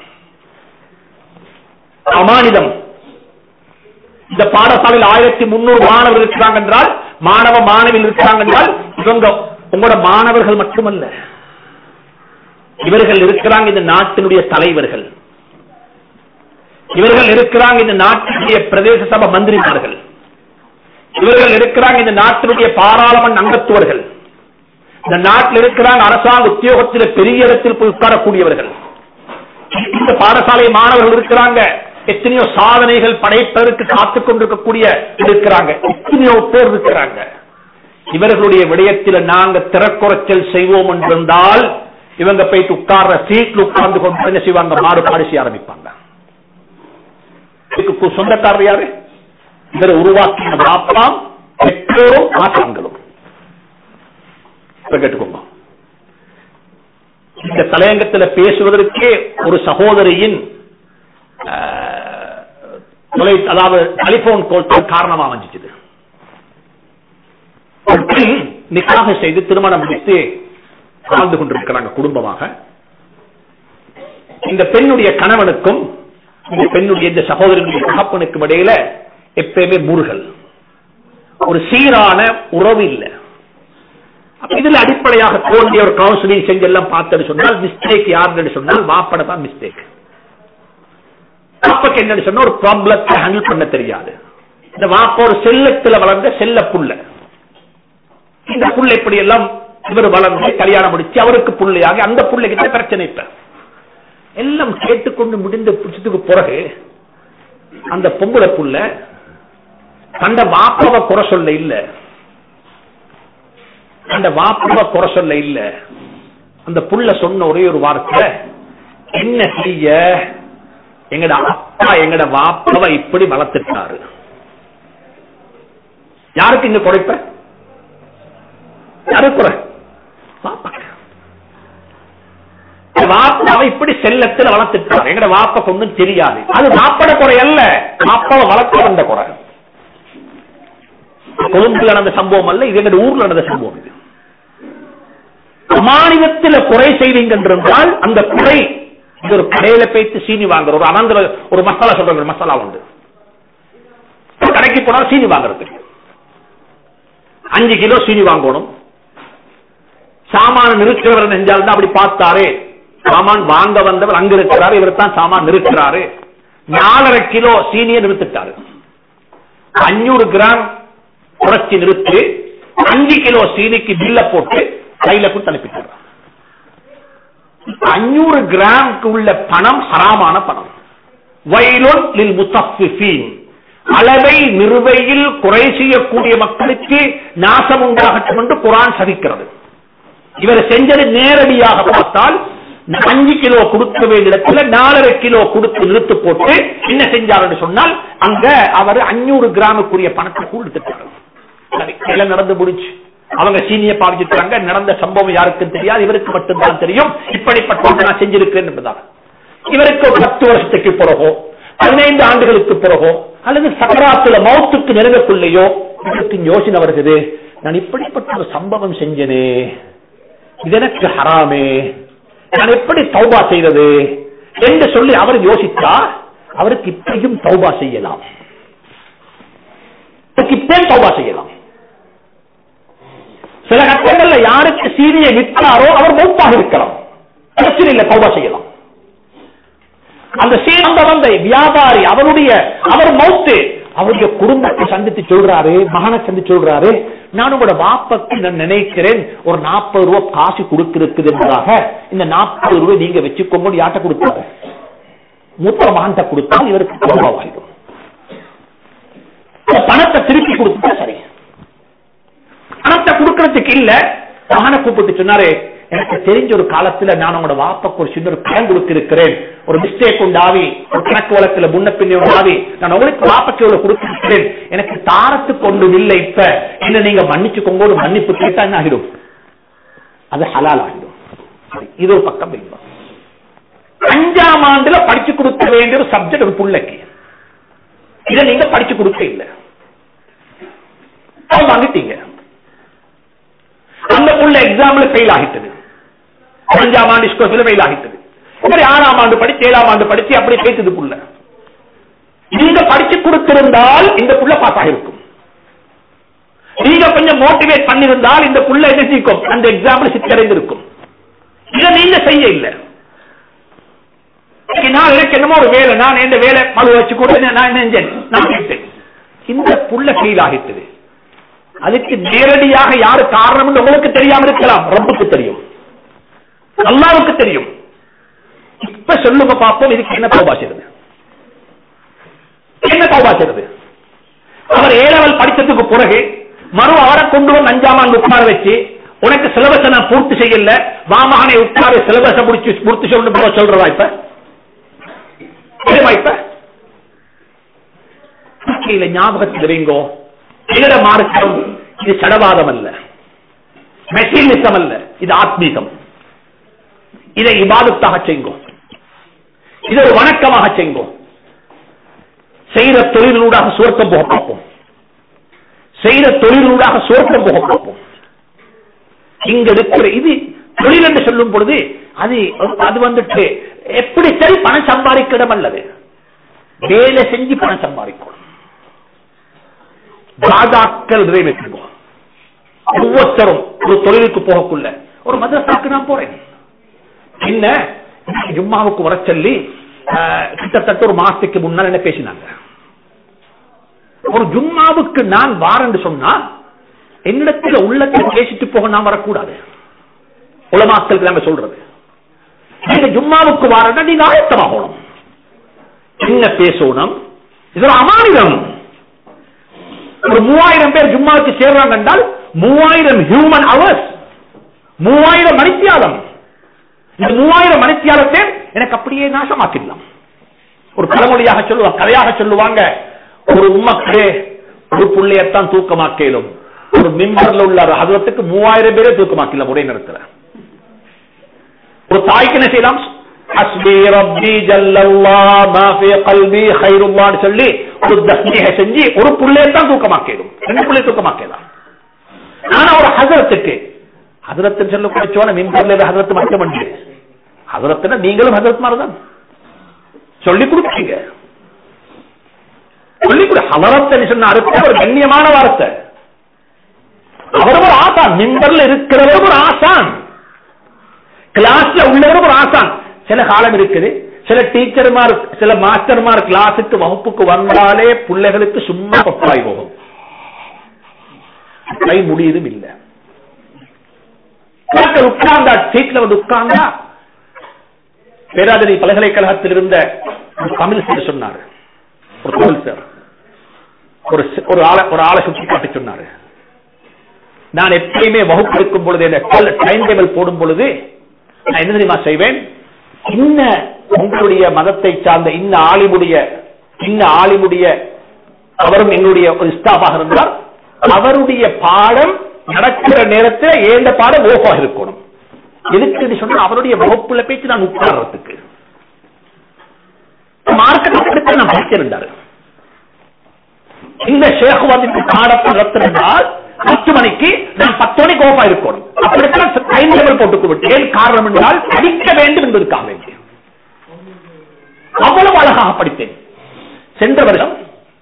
அமானிதம் இந்த பாடசாலையில் ஆயிரத்தி முன்னூறு மாணவர்கள் இருக்கிறாங்க என்றால் மாணவ மாணவிகள் இருக்கிறாங்க என்றால் இவங்க உங்களோட மாணவர்கள் மட்டுமல்ல இவர்கள் இருக்கிறாங்க இந்த நாட்டினுடைய தலைவர்கள் இவர்கள் இருக்கிறாங்க இந்த நாட்டினுடைய பிரதேச சபை மந்திரிமார்கள் இவர்கள் இருக்கிறாங்க இந்த நாட்டினுடைய பாராளுமன்ற அங்கத்துவர்கள் இந்த நாட்டில் இருக்கிறாங்க அரசாங்க உத்தியோகத்தில் பெரிய இடத்தில் போய் உட்காரக்கூடியவர்கள் இந்த பாடசாலை மாணவர்கள் இருக்கிறாங்க எத்தனையோ சாதனைகள் படைப்பதற்கு காத்துக் கொண்டிருக்கக்கூடிய இருக்கிறாங்க எத்தனையோ பேர் இருக்கிறாங்க இவர்களுடைய விடயத்தில் நாங்க திறக்குறைச்சல் செய்வோம் என்றிருந்தால் இவங்க போயிட்டு உட்கார்ற சீட்ல உட்கார்ந்து கொண்டு என்ன செய்வாங்க மாறுபாடு செய்ய ஆரம்பிப்பாங்க இதுக்கு கு- சொந்தக்காரர் யாரு இவரை உருவாக்கின பாப்பாம் பெற்றோரும் ஆசான்களும் இப்ப கேட்டுக்கோங்க இந்த தலையங்கத்தில் பேசுவதற்கே ஒரு சகோதரியின் ஆஹ், தொலை அதாவது டெலிபோன் கோல் தான் காரணமா அமைஞ்சிச்சு ஒரு பெண் நிக்காக செய்து திருமணம் முடித்து வாழ்ந்து கொண்டிருக்கிறாங்க குடும்பமாக இந்த பெண்ணுடைய கணவனுக்கும் இந்த பெண்ணுடைய இந்த சகோதரனுடைய தகப்பனுக்கும் இடையில எப்பயுமே முருகல் ஒரு சீரான உறவு இல்லை அப்ப இதுல அடிப்படையாக தோன்றிய ஒரு கவுன்சிலிங் செஞ்சு எல்லாம் பார்த்தது சொன்னால் மிஸ்டேக் யாருன்னு சொன்னால் வாப்பட தான் மிஸ்டேக் வாப்பக்கு என்னன்னு சொன்னா ஒரு ப்ராப்ளத்தை ஹேண்டில் பண்ண தெரியாது இந்த வாப்ப ஒரு செல்லத்துல வளர்ந்த செல்ல புள்ள இந்த புள்ள இப்படி எல்லாம் இவர் வளர்ந்து கல்யாணம் முடிச்சு அவருக்கு புள்ளையாக அந்த புள்ளைகிட்ட பிரச்சனை இப்ப எல்லாம் கேட்டுக்கொண்டு முடிந்த புடிச்சதுக்கு பிறகு அந்த பொம்பளை புள்ள தந்த வாப்பாவை குறை சொல்ல இல்ல அந்த வாப்பாவை குறை சொல்ல இல்ல அந்த புள்ள சொன்ன ஒரே ஒரு வார்த்தை என்ன செய்ய எங்கட அப்பா எங்கட வாப்பாவை இப்படி வளர்த்துட்டாரு யாருக்கு இங்க குறைப்ப யாரு குறை வாப்பாக்கு வாப்பாவை இப்படி செல்லத்தில் வளர்த்துட்டார் எங்கட வாப்பா ஒண்ணும் தெரியாது அது வாப்பட குறை அல்ல வாப்பாவை வளர்க்க வந்த குறை கொழும்புல நடந்த சம்பவம் அல்ல இது எங்க ஊர்ல நடந்த சம்பவம் இது அமானிதத்தில் குறை செய்வீங்க என்றால் அந்த குறை இது ஒரு கடையில போயிட்டு சீனி வாங்குற ஒரு அனந்தர ஒரு மசாலா சொல்றாங்க ஒரு மசாலா உண்டு ஒரு கடைக்கு போனா சீனி வாங்குறதுக்கு அஞ்சு கிலோ சீனி வாங்கணும் சாமான நிறுத்துறவர் நெஞ்சால் தான் அப்படி பார்த்தாரு சாமான் வாங்க வந்தவர் அங்க இருக்கிறாரு இவர் தான் சாமான் நிறுத்துறாரு நாலரை கிலோ சீனியை நிறுத்திட்டாரு அஞ்சூறு கிராம் குறைச்சி நிறுத்தி அஞ்சு கிலோ சீனிக்கு பில்ல போட்டு கையில கொடுத்து அனுப்பிட்டாரு அஞ்சூறு கிராம்க்கு உள்ள பணம் ஹராமான பணம் வயலுன் லில் முத்தஃபிஃபீன் அளவை நிறுவையில் குறை செய்யக்கூடிய மக்களுக்கு நாசம் உண்டாகட்டும் என்று குரான் சதிக்கிறது இவர் செஞ்சது நேரடியாக பார்த்தால் அஞ்சு கிலோ கொடுக்க வேண்டிய இடத்துல நாலரை கிலோ கொடுத்து நிறுத்து போட்டு என்ன செஞ்சார் என்று சொன்னால் அங்க அவர் அஞ்சூறு கிராமுக்குரிய பணத்தை கொடுத்துட்டாரு சரி, எல்லாம் நடந்து முடிச்சு அவங்க சீனிய பாவிச்சிட்டாங்க நடந்த சம்பவம் யாருக்கும் தெரியாது இவருக்கு மட்டும்தான் தெரியும் இப்படிப்பட்ட ஒன்றை நான் செஞ்சிருக்கிறேன் என்பதாக இவருக்கு ஒரு பத்து வருஷத்துக்கு பிறகோ பதினைந்து ஆண்டுகளுக்கு பிறகோ அல்லது சக்கராத்துல மௌத்துக்கு நெருங்கக்குள்ளேயோ இதற்கு யோசனை வருகிறது நான் இப்படிப்பட்ட ஒரு சம்பவம் செஞ்சனே இது எனக்கு ஹராமே நான் எப்படி தௌபா செய்வது என்று சொல்லி அவர் யோசித்தா அவருக்கு இப்படியும் தௌபா செய்யலாம் அவருக்கு இப்பயும் தௌபா செய்யலாம் சில கட்டங்கள்ல யாருக்கு சீனியை விற்கிறாரோ அவர் மௌத்தாக இருக்கலாம் பிரச்சனை இல்லை தௌபா செய்யலாம் அந்த சீனந்த வந்த வியாபாரி அவருடைய அவர் மௌத்து அவருடைய குடும்பத்தை சந்தித்து சொல்றாரு மகனை சந்தித்து சொல்றாரு நான் உங்களோட வாப்பக்கு நான் நினைக்கிறேன் ஒரு நாற்பது ரூபாய் காசு கொடுக்கிறது என்பதாக இந்த நாற்பது ரூபாய் நீங்க வச்சுக்கோங்க யார்ட்ட கொடுத்தாரு மூத்த மகன்கிட்ட கொடுத்தால் இவருக்கு குடும்பமாயிடும் இந்த பணத்தை திருப்பி கொடுத்துட்டா சரி பணத்தை கொடுக்கறதுக்கு இல்ல மகனை கூப்பிட்டு சொன்னாரு எனக்கு தெரிஞ்ச ஒரு காலத்துல நான் உங்களோட வாப்பக்கு ஒரு சின்ன ஒரு கடன் கொடுத்திருக்கிறேன் ஒரு மிஸ்டேக் உண்டாவி ஒரு கணக்கு வழக்குல முன்ன பின்னே உண்டாவி நான் உங்களுக்கு வாப்பக்கு எவ்வளவு கொடுத்திருக்கிறேன் எனக்கு தாரத்துக்கு ஒன்றும் இல்லை இப்ப என்ன நீங்க மன்னிச்சுக்கோங்க ஒரு மன்னிப்பு கேட்டா என்ன ஆகிடும் அது ஹலால் ஆகிடும் சரி, இது ஒரு பக்கம் இன்பம் அஞ்சாம் ஆண்டுல படிச்சு கொடுக்க வேண்டிய ஒரு சப்ஜெக்ட் ஒரு புள்ளைக்கு இதை நீங்க படிச்சு கொடுக்க இல்லை அவங்க வாங்கிட்டீங்க அந்த புள்ள எக்ஸாம்ல ஃபெயில் ஆகிட்டது அஞ்சாம் ஆண்டு ஸ்கோர்ஸ்ல ஃபெயில் ஆகிட்டது சரி ஆறாம் ஆண்டு படிச்சு ஏழாம் ஆண்டு படிச்சு அப்படி பேசுது புள்ள நீங்க படிச்சு கொடுத்திருந்தால் இந்த புள்ள பாஸ் ஆகிருக்கும் நீங்க கொஞ்சம் மோட்டிவேட் பண்ணிருந்தால் இந்த புள்ள என்ன செய்யும் அந்த எக்ஸாம்பிள் சித்தடைந்திருக்கும் இதை நீங்க செய்ய இல்லை இன்னைக்கு நான் எனக்கு என்னமோ ஒரு வேலை நான் இந்த வேலை மழு வச்சு கொடுத்து நான் என்ன செஞ்சேன் நான் கேட்டேன் இந்த புள்ள ஃபெயில் ஆகிட்டது அதுக்கு நேரடியாக யாரு காரணம் உங்களுக்கு தெரியாம இருக்கலாம் ரப்புக்கு தெரியும் அல்லாவுக்கு தெரியும் இப்ப சொல்லுங்க பார்ப்போம் இதுக்கு என்ன தௌபா செய்யறது என்ன தௌபா செய்யறது அவர் ஏழவல் படிச்சதுக்கு பிறகு மறு அவரை கொண்டு வந்து அஞ்சாம் ஆண்டு உட்கார வச்சு உனக்கு சிலபஸ நான் பூர்த்தி செய்யல வாமகனை உட்கார சிலபஸ முடிச்சு பூர்த்தி சொல்லணும் சொல்றதா இப்ப தெரியுமா இப்ப வாழ்க்கையில ஞாபகத்தில் வைங்கோ எங்கட மார்க்கம் இது சடவாதம் அல்ல மெட்டீரியலிசம் அல்ல இது ஆத்மீகம் இதை இபாதத்தாக செய்ங்கோ இதை ஒரு வணக்கமாக செய்ங்கோ செய்யற தொழிலூடாக சுவர்க்கம் போக பார்ப்போம் செய்யற தொழிலூடாக சுவர்க்கம் போக பார்ப்போம் இங்க இருக்கிற இது தொழில் என்று சொல்லும் பொழுது அது அது வந்துட்டு எப்படி சரி பணம் சம்பாதிக்கிடம் அல்லது வேலை செஞ்சு பணம் சம்பாதிக்கணும் ராஜாக்கள் நிறைவேற்றுவோம் ஒவ்வொருத்தரும் ஒரு தொழிலுக்கு போகக்குள்ள ஒரு மதரசாக்கு நான் போறேன் என்ன இன்னைக்கு ஜும்மாவுக்கு வர சொல்லி ஆஹ், கிட்டத்தட்ட ஒரு மாசத்துக்கு முன்னால் என்ன பேசினாங்க ஒரு ஜும்மாவுக்கு நான் வாரன்னு சொன்னா என்னிடத்துல உள்ளத்தை பேசிட்டு போக நான் வரக்கூடாது உலமாக்கள் நாங்க சொல்றது நீங்க ஜும்மாவுக்கு வாரன்னா நீங்க ஆயத்தமாகணும் என்ன பேசணும் இது ஒரு அமானிதம் ஒரு மூவாயிரம் பேர் ஜும்மாவுக்கு சேர்றாங்க என்றால் மூவாயிரம் ஹியூமன் அவர்ஸ் மூவாயிரம் மணித்தியாலம் இந்த மூவாயிரம் மணித்தியாலத்தை எனக்கு அப்படியே நாசமாக்கிடலாம் ஒரு பழமொழியாக சொல்லுவாங்க கதையாக சொல்லுவாங்க ஒரு உம்மக்கே ஒரு புள்ளையத்தான் தூக்கமாக்கலும் ஒரு மிம்பர்ல உள்ள அதுவத்துக்கு மூவாயிரம் பேரே தூக்கமாக்கலாம் ஒரே நேரத்தில் ஒரு தாய்க்கு என்ன செய்யலாம் ஹஸ்பி ரப்பி ஜல்லல்லாஹ் மா ஃபீ கல்பி கைருல்லாஹ்னு சொல்லி ஒரு தஸ்மீஹ செஞ்சு ஒரு புள்ளைய தான் தூக்கமாக்கிடும் ரெண்டு புள்ளைய தூக்கமாக்கலாம் ஆனா ஒரு ஹசரத்துக்கு ஹசரத்துன்னு சொல்லக்கூடிய சோன மின்பர்ல ஹசரத்து மட்டும் பண்ணு ஹசரத்துனா நீங்களும் ஹசரத் மாதிரிதான் சொல்லி கொடுப்பீங்க சொல்லி கொடு ஹசரத் சொன்ன அர்த்தம் ஒரு கண்ணியமான வார்த்தை அவர் ஒரு ஆசான் மிம்பர்ல இருக்கிறவர் ஒரு ஆசான் கிளாஸ்ல உள்ளவரும் ஒரு ஆசான் சில காலம் இருக்குது சில டீச்சர்மார் சில மாஸ்டர்மார் கிளாஸுக்கு வகுப்புக்கு வந்தாலே பிள்ளைகளுக்கு சும்மா பப்பாய் போகும் கை முடியதும் இல்ல மக்கள் உட்கார்ந்தா சீட்ல வந்து உட்கார்ந்தா பேராதனை பல்கலைக்கழகத்தில் இருந்த ஒரு தமிழ் சார் சொன்னாரு ஒரு தமிழ் சார் ஒரு சி- ஒரு ஆளை ஒரு ஆளை சுற்றி காட்டி சொன்னாரு நான் எப்பயுமே வகுப்பு எடுக்கும் பொழுது என்ன டைம் டேபிள் போடும் பொழுது நான் என்ன தெரியுமா செய்வேன் இன்ன உங்களுடைய மதத்தை சார்ந்த இன்ன ஆலிமுடைய இன்ன ஆலிமுடைய அவரும் எங்களுடைய ஒரு ஸ்டாஃபாக இருந்தால் அவருடைய பாடம் நடக்கிற நேரத்தில் ஏந்த பாடம் ஓஃபாக இருக்கணும் எதுக்கு சொன்னா அவருடைய வகுப்புல பேச்சு நான் உட்கார்றதுக்கு மார்க்கெட் நான் படிச்சிருந்தாரு இந்த ஷேக் வந்து பாடத்தை நடத்தினால் பத்து மணிக்கு நான் பத்து மணிக்கு ஓஃபா இருக்கணும் அப்படித்தான் டைம் டேபிள் போட்டுக் விட்டேன் காரணம் என்றால் படிக்க வேண்டும் என்பதற்காக வேண்டிய அவ்வளவு அழகாக படித்தேன் சென்ற வருடம்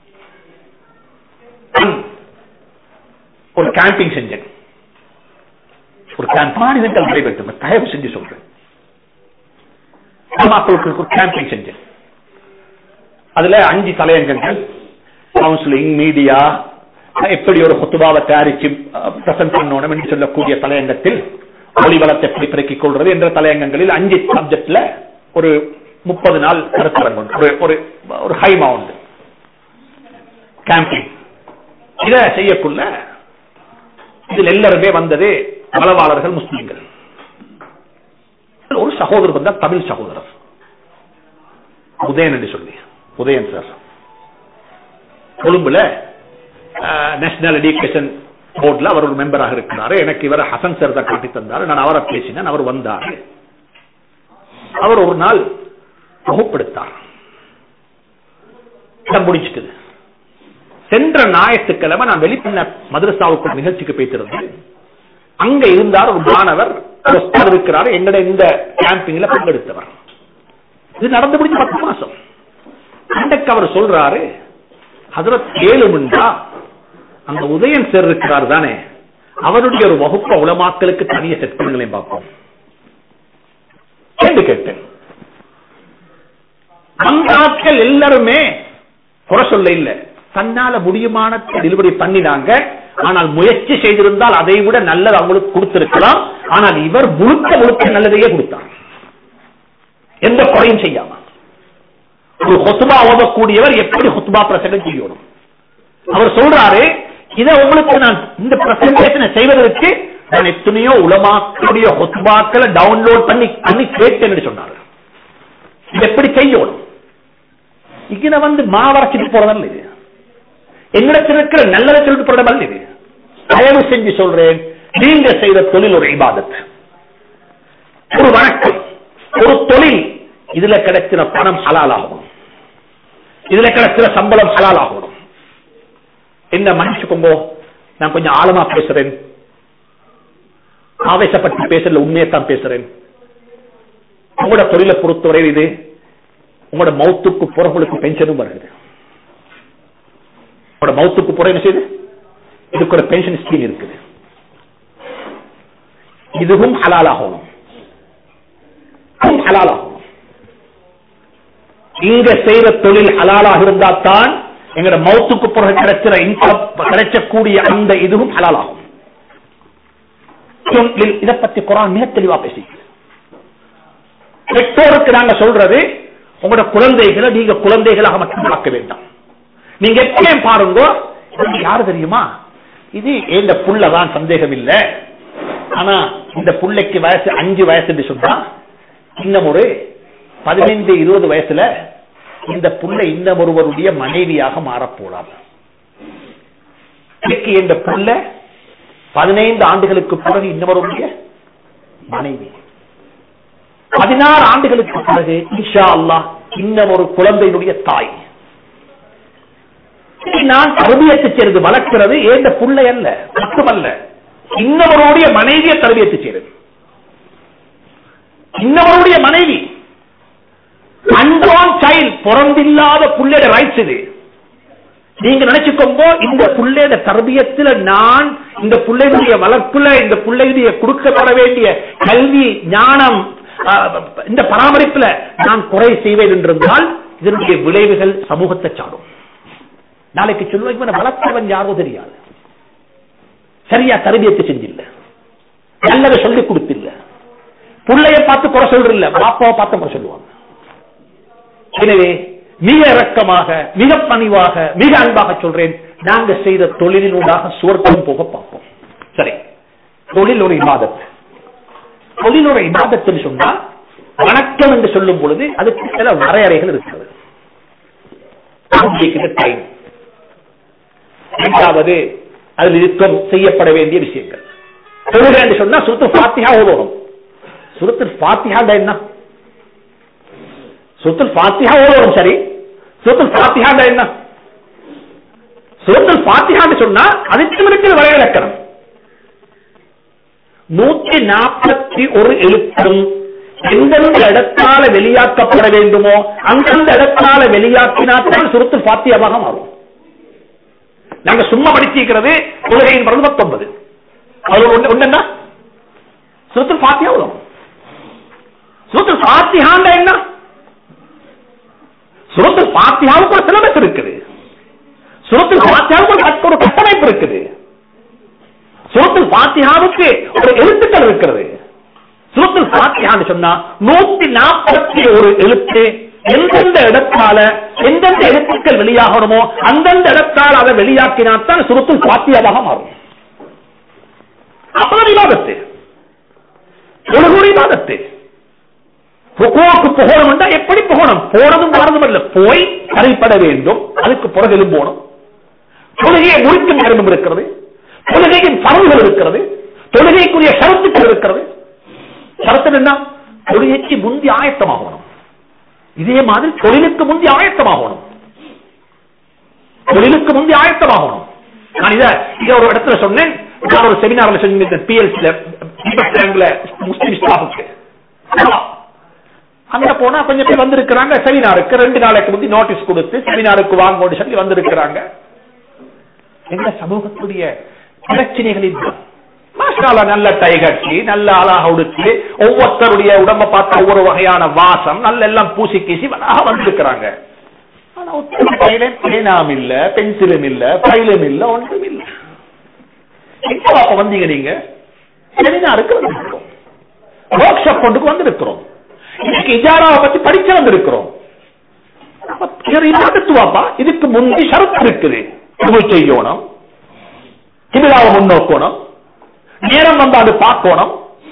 நான் ஒரு கேம்பிங் செஞ்சேன் ஒரு கேம்ப் மாநிலங்கள் நடைபெற்று தயவு செஞ்சு சொல்றேன் மக்களுக்கு ஒரு கேம்பிங் செஞ்சேன் அதுல அஞ்சு தலையங்கங்கள் கவுன்சிலிங் மீடியா எப்படி ஒரு குத்துபாவை தயாரிச்சு பிரசன்ட் பண்ணணும் என்று சொல்லக்கூடிய தலையங்கத்தில் ஒளிவளத்தை எப்படி பெருக்கிக் கொள்றது என்ற தலையங்கங்களில் அஞ்சு சப்ஜெக்ட்ல ஒரு முப்பது நாள் கருத்தரங்கம் ஒரு ஒரு ஒரு ஹை மவுண்ட் கேம்பிங் இத செய்யக்குள்ள இதில் எல்லாருமே வந்தது மலவாளர்கள் முஸ்லீம்கள் ஒரு சகோதரர் வந்தால் தமிழ் சகோதரர் உதயன் என்று சொல்லி உதயன் சார் கொழும்புல நேஷனல் எஜுகேஷன் போர்ட்ல அவர் ஒரு மெம்பராக இருக்கிறாரு எனக்கு இவர் ஹசன் சார் தான் காட்டி தந்தாரு நான் அவரை பேசினேன் அவர் வந்தாரு அவர் ஒரு நாள் வகுப்படுத்தார் இடம் முடிச்சுக்குது சென்ற ஞாயிற்றுக்கிழமை நான் வெளிப்பண்ண மதரசாவுக்கு ஒரு நிகழ்ச்சிக்கு போய்த்திருந்தேன் அங்க இருந்தார் ஒரு மாணவர் ஒரு உஸ்தாத் இருக்கிறார் என்னோட இந்த கேம்பிங்ல பங்கெடுத்தவர் இது நடந்து முடிஞ்சு பத்து மாசம் அன்றைக்கு அவர் சொல்றாரு ஹசரத் ஏழு முண்டா அந்த உதயன் சார் இருக்கிறார் தானே அவருடைய ஒரு வகுப்பு உலமாக்களுக்கு தனிய செட் பண்ணுங்களையும் பார்ப்போம் கேட்டு கேட்டேன் அந்த ஆட்கள் எல்லாருமே குறை சொல்ல இல்ல தன்னால முடியுமான டெலிவரி பண்ணினாங்க ஆனால் முயற்சி செய்திருந்தால் அதை விட நல்லது அவங்களுக்கு கொடுத்திருக்கலாம் ஆனால் இவர் முழுக்க முழுக்க நல்லதையே கொடுத்தார் எந்த குறையும் செய்யாம ஒரு ஹொத்துபா ஓதக்கூடியவர் எப்படி ஹொத்துபா பிரசங்கம் செய்யணும் அவர் சொல்றாரு இதை உங்களுக்கு நான் இந்த பிரசன்டேஷனை செய்வதற்கு நான் எத்தனையோ உலமாக்களுடைய ஹொத்துபாக்களை டவுன்லோட் பண்ணி பண்ணி கேட்டேன்னு சொன்னாரு இது எப்படி செய்யணும் இங்க வந்து மாவரைச்சிட்டு போறதல்ல இது என்னிடத்தில் இருக்கிற நல்லதை சொல்லிட்டு போறதல்ல இது தயவு செஞ்சு சொல்றேன் நீங்க செய்த தொழில் ஒரு இபாதத் ஒரு வணக்கம் ஒரு தொழில் இதுல கிடைக்கிற பணம் ஹலால் ஆகணும் இதுல கிடைக்கிற சம்பளம் ஹலால் ஆகணும் என்ன மன்னிச்சுக்கோங்க நான் கொஞ்சம் ஆழமா பேசுறேன் ஆவேசப்பட்டு பேசல உண்மையத்தான் பேசுறேன் உங்களோட தொழிலை பொறுத்தவரை இது உங்களோட மௌத்துக்கு புறங்களுக்கு பென்ஷனும் வருகிறது உங்களோட மௌத்துக்கு புற என்ன செய்யுது இதுக்கு ஒரு பென்ஷன் ஸ்கீம் இருக்குது இதுவும் ஹலாலாகணும் ஹலாலாகணும் இங்க செய்யற தொழில் ஹலாலாக இருந்தா தான் எங்களோட மௌத்துக்கு பிறகு கிடைக்கிற இன்கம் கிடைக்கக்கூடிய அந்த இதுவும் ஹலாலாகும் இதை பத்தி குரான் மிக தெளிவா பேசிக்கிறது பெற்றோருக்கு நாங்க சொல்றது உங்களோட குழந்தைகளை நீங்க குழந்தைகளாக மட்டும் பார்க்க வேண்டாம் நீங்க எப்பயும் பாருங்க இது யாரு தெரியுமா இது இந்த புள்ளதான் சந்தேகம் இல்ல ஆனா இந்த புள்ளைக்கு வயசு அஞ்சு வயசு சொன்னா இன்னும் ஒரு பதினைந்து இருபது வயசுல இந்த புள்ள இன்னும் ஒருவருடைய மனைவியாக மாறப்போலாம் இன்னைக்கு இந்த புள்ள பதினைந்து ஆண்டுகளுக்கு பிறகு இன்னொருடைய மனைவி பதினாறு ஆண்டுகளுக்கு பிறகு இஷா அல்லா இன்னும் ஒரு குழந்தையினுடைய தாய் நான் தருவியத்தை சேர்ந்து வளர்க்கிறது ஏந்த புள்ளை அல்ல மட்டுமல்ல இன்னவருடைய மனைவியை தருவியத்தை சேருது இன்னவருடைய மனைவி அன்பான் சைல்ட் பிறந்தில்லாத புள்ளையோட ரைட்ஸ் இது நீங்க நினைச்சுக்கோங்க இந்த புள்ளையோட தர்பியத்தில் நான் இந்த பிள்ளைகளுடைய வளர்ப்புல இந்த பிள்ளைகளுடைய கொடுக்கப்பட வேண்டிய கல்வி ஞானம் இந்த பராமரிப்புல நான் குறை செய்வேன் என்றிருந்தால் இதனுடைய விளைவுகள் சமூகத்தை சாடும் நாளைக்கு சொல்லுவாங்க வளர்த்தவன் யாரோ தெரியாது சரியா தரபியத்தை செஞ்சில்ல நல்லதை சொல்லி கொடுத்தில்ல பிள்ளைய பார்த்து குறை சொல்றில்ல பாப்பாவை பார்த்து குறை சொல்லுவாங்க எனவே மிக இறக்கமாக மிக பணிவாக மிக அன்பாக சொல்றேன் நாங்க செய்த தொழிலினூடாக சுவர்க்கம் போக பார்ப்போம் சரி தொழில் ஒரு இபாதத் தொழில் ஒரு இபாதத்தில் சொன்னா வணக்கம் என்று சொல்லும் பொழுது அதுக்கு சில வரையறைகள் இருக்கிறது டைம் இரண்டாவது அதில் இருக்கம் செய்யப்பட வேண்டிய விஷயங்கள் தொழுகை என்று சொன்னா சுருத்து பாத்தியா ஓதணும் சுருத்து பாத்தியா என்ன சுருத்துல் பாத்தியா ஓதணும் சரி சுருத்துல் பாத்தியா என்ன சுரத்தில் பாத்தியான்னு சொன்னா அதுக்கு இருக்கிற வரைவிலக்கணம் நூற்றி நாற்பத்தி ஒரு எழுத்தும் எந்தெந்த இடத்தால வெளியாக்கப்பட வேண்டுமோ அந்தந்த இடத்தால வெளியாக்கினாத்தான் சுருத்து பாத்தியமாக மாறும் நாங்க சும்மா படிச்சிருக்கிறது தொழுகையின் பிறகு பத்தொன்பது அது ஒண்ணு ஒண்ணு சுருத்து பாத்தியா வரும் சுருத்து பாத்தியாண்ட என்ன சுரத்து பாத்தியாவுக்கு ஒரு சிலபஸ் இருக்குது சுரத்து பாத்தியாவுக்கு ஒரு கட்டமைப்பு இருக்குது சுரத்தில் பாத்தியாவுக்கு ஒரு எழுத்துக்கள் இருக்கிறது சுரத்தில் பாத்தியான்னு சொன்னா நூத்தி நாற்பத்தி ஒரு எழுத்து எந்தெந்த இடத்தால எந்தெந்த எழுத்துக்கள் வெளியாகணுமோ அந்தந்த இடத்தால் அதை வெளியாக்கினாத்தான் சுரத்தில் பாத்தியாவாக மாறும் அப்பதான் விவாதத்து ஒரு விவாதத்து ருக்குவாக்கு புகழம் எப்படி புகழம் போனதும் வரதும் இல்ல போய் கரைப்பட வேண்டும் அதுக்கு புறகிலும் போகணும் தொழுகையை முடிக்கும் நேரமும் இருக்கிறது தொழுகையின் பரவுகள் இருக்கிறது தொழுகைக்குரிய ஷரத்துக்கள் இருக்கிறது ஷரத்து என்ன தொழுகைக்கு முந்தி ஆயத்தமாகணும் இதே மாதிரி தொழிலுக்கு முந்தி ஆயத்தமாகணும் தொழிலுக்கு முந்தி ஆயத்தமாகணும் நான் இத இத ஒரு இடத்துல சொன்னேன் நான் ஒரு செமினார்ல சொன்னேன் பிஎல்சில முஸ்லிம் ஸ்டாஃபுக்கு அங்க போனா கொஞ்சம் பேர் வந்திருக்கிறாங்க செமினாருக்கு ரெண்டு நாளைக்கு முந்தி நோட்டீஸ் கொடுத்து செமினாருக்கு வாங்கன்னு சொல்லி வந்திருக்கிறாங்க எங்க சமூகத்துடைய பிரச்சனைகளின் மாஷாலா நல்ல டை கட்டி நல்ல அழகா உடுத்து ஒவ்வொருத்தருடைய உடம்ப பார்த்த ஒவ்வொரு வகையான வாசம் நல்ல எல்லாம் பூசி கீசி அழகா வந்திருக்கிறாங்க ஆனா ஒருத்தர் கையில பேனாம் இல்ல பென்சிலும் இல்ல பைலும் இல்ல ஒன்றும் இல்ல எங்க அப்ப வந்தீங்க நீங்க செமினாருக்கு வந்திருக்கிறோம் ஒர்க் ஷாப் கொண்டுக்கு வந்திருக்கிறோம் இன்னைக்கு இஜாராவை பத்தி படிச்சு வந்திருக்கிறோம் நடத்துவாப்பா இதுக்கு முந்தி ஷரத்து இருக்குது இது செய்யணும் கிபிலாவை முன்னோக்கணும் நேரம் வந்து அது பார்க்கணும்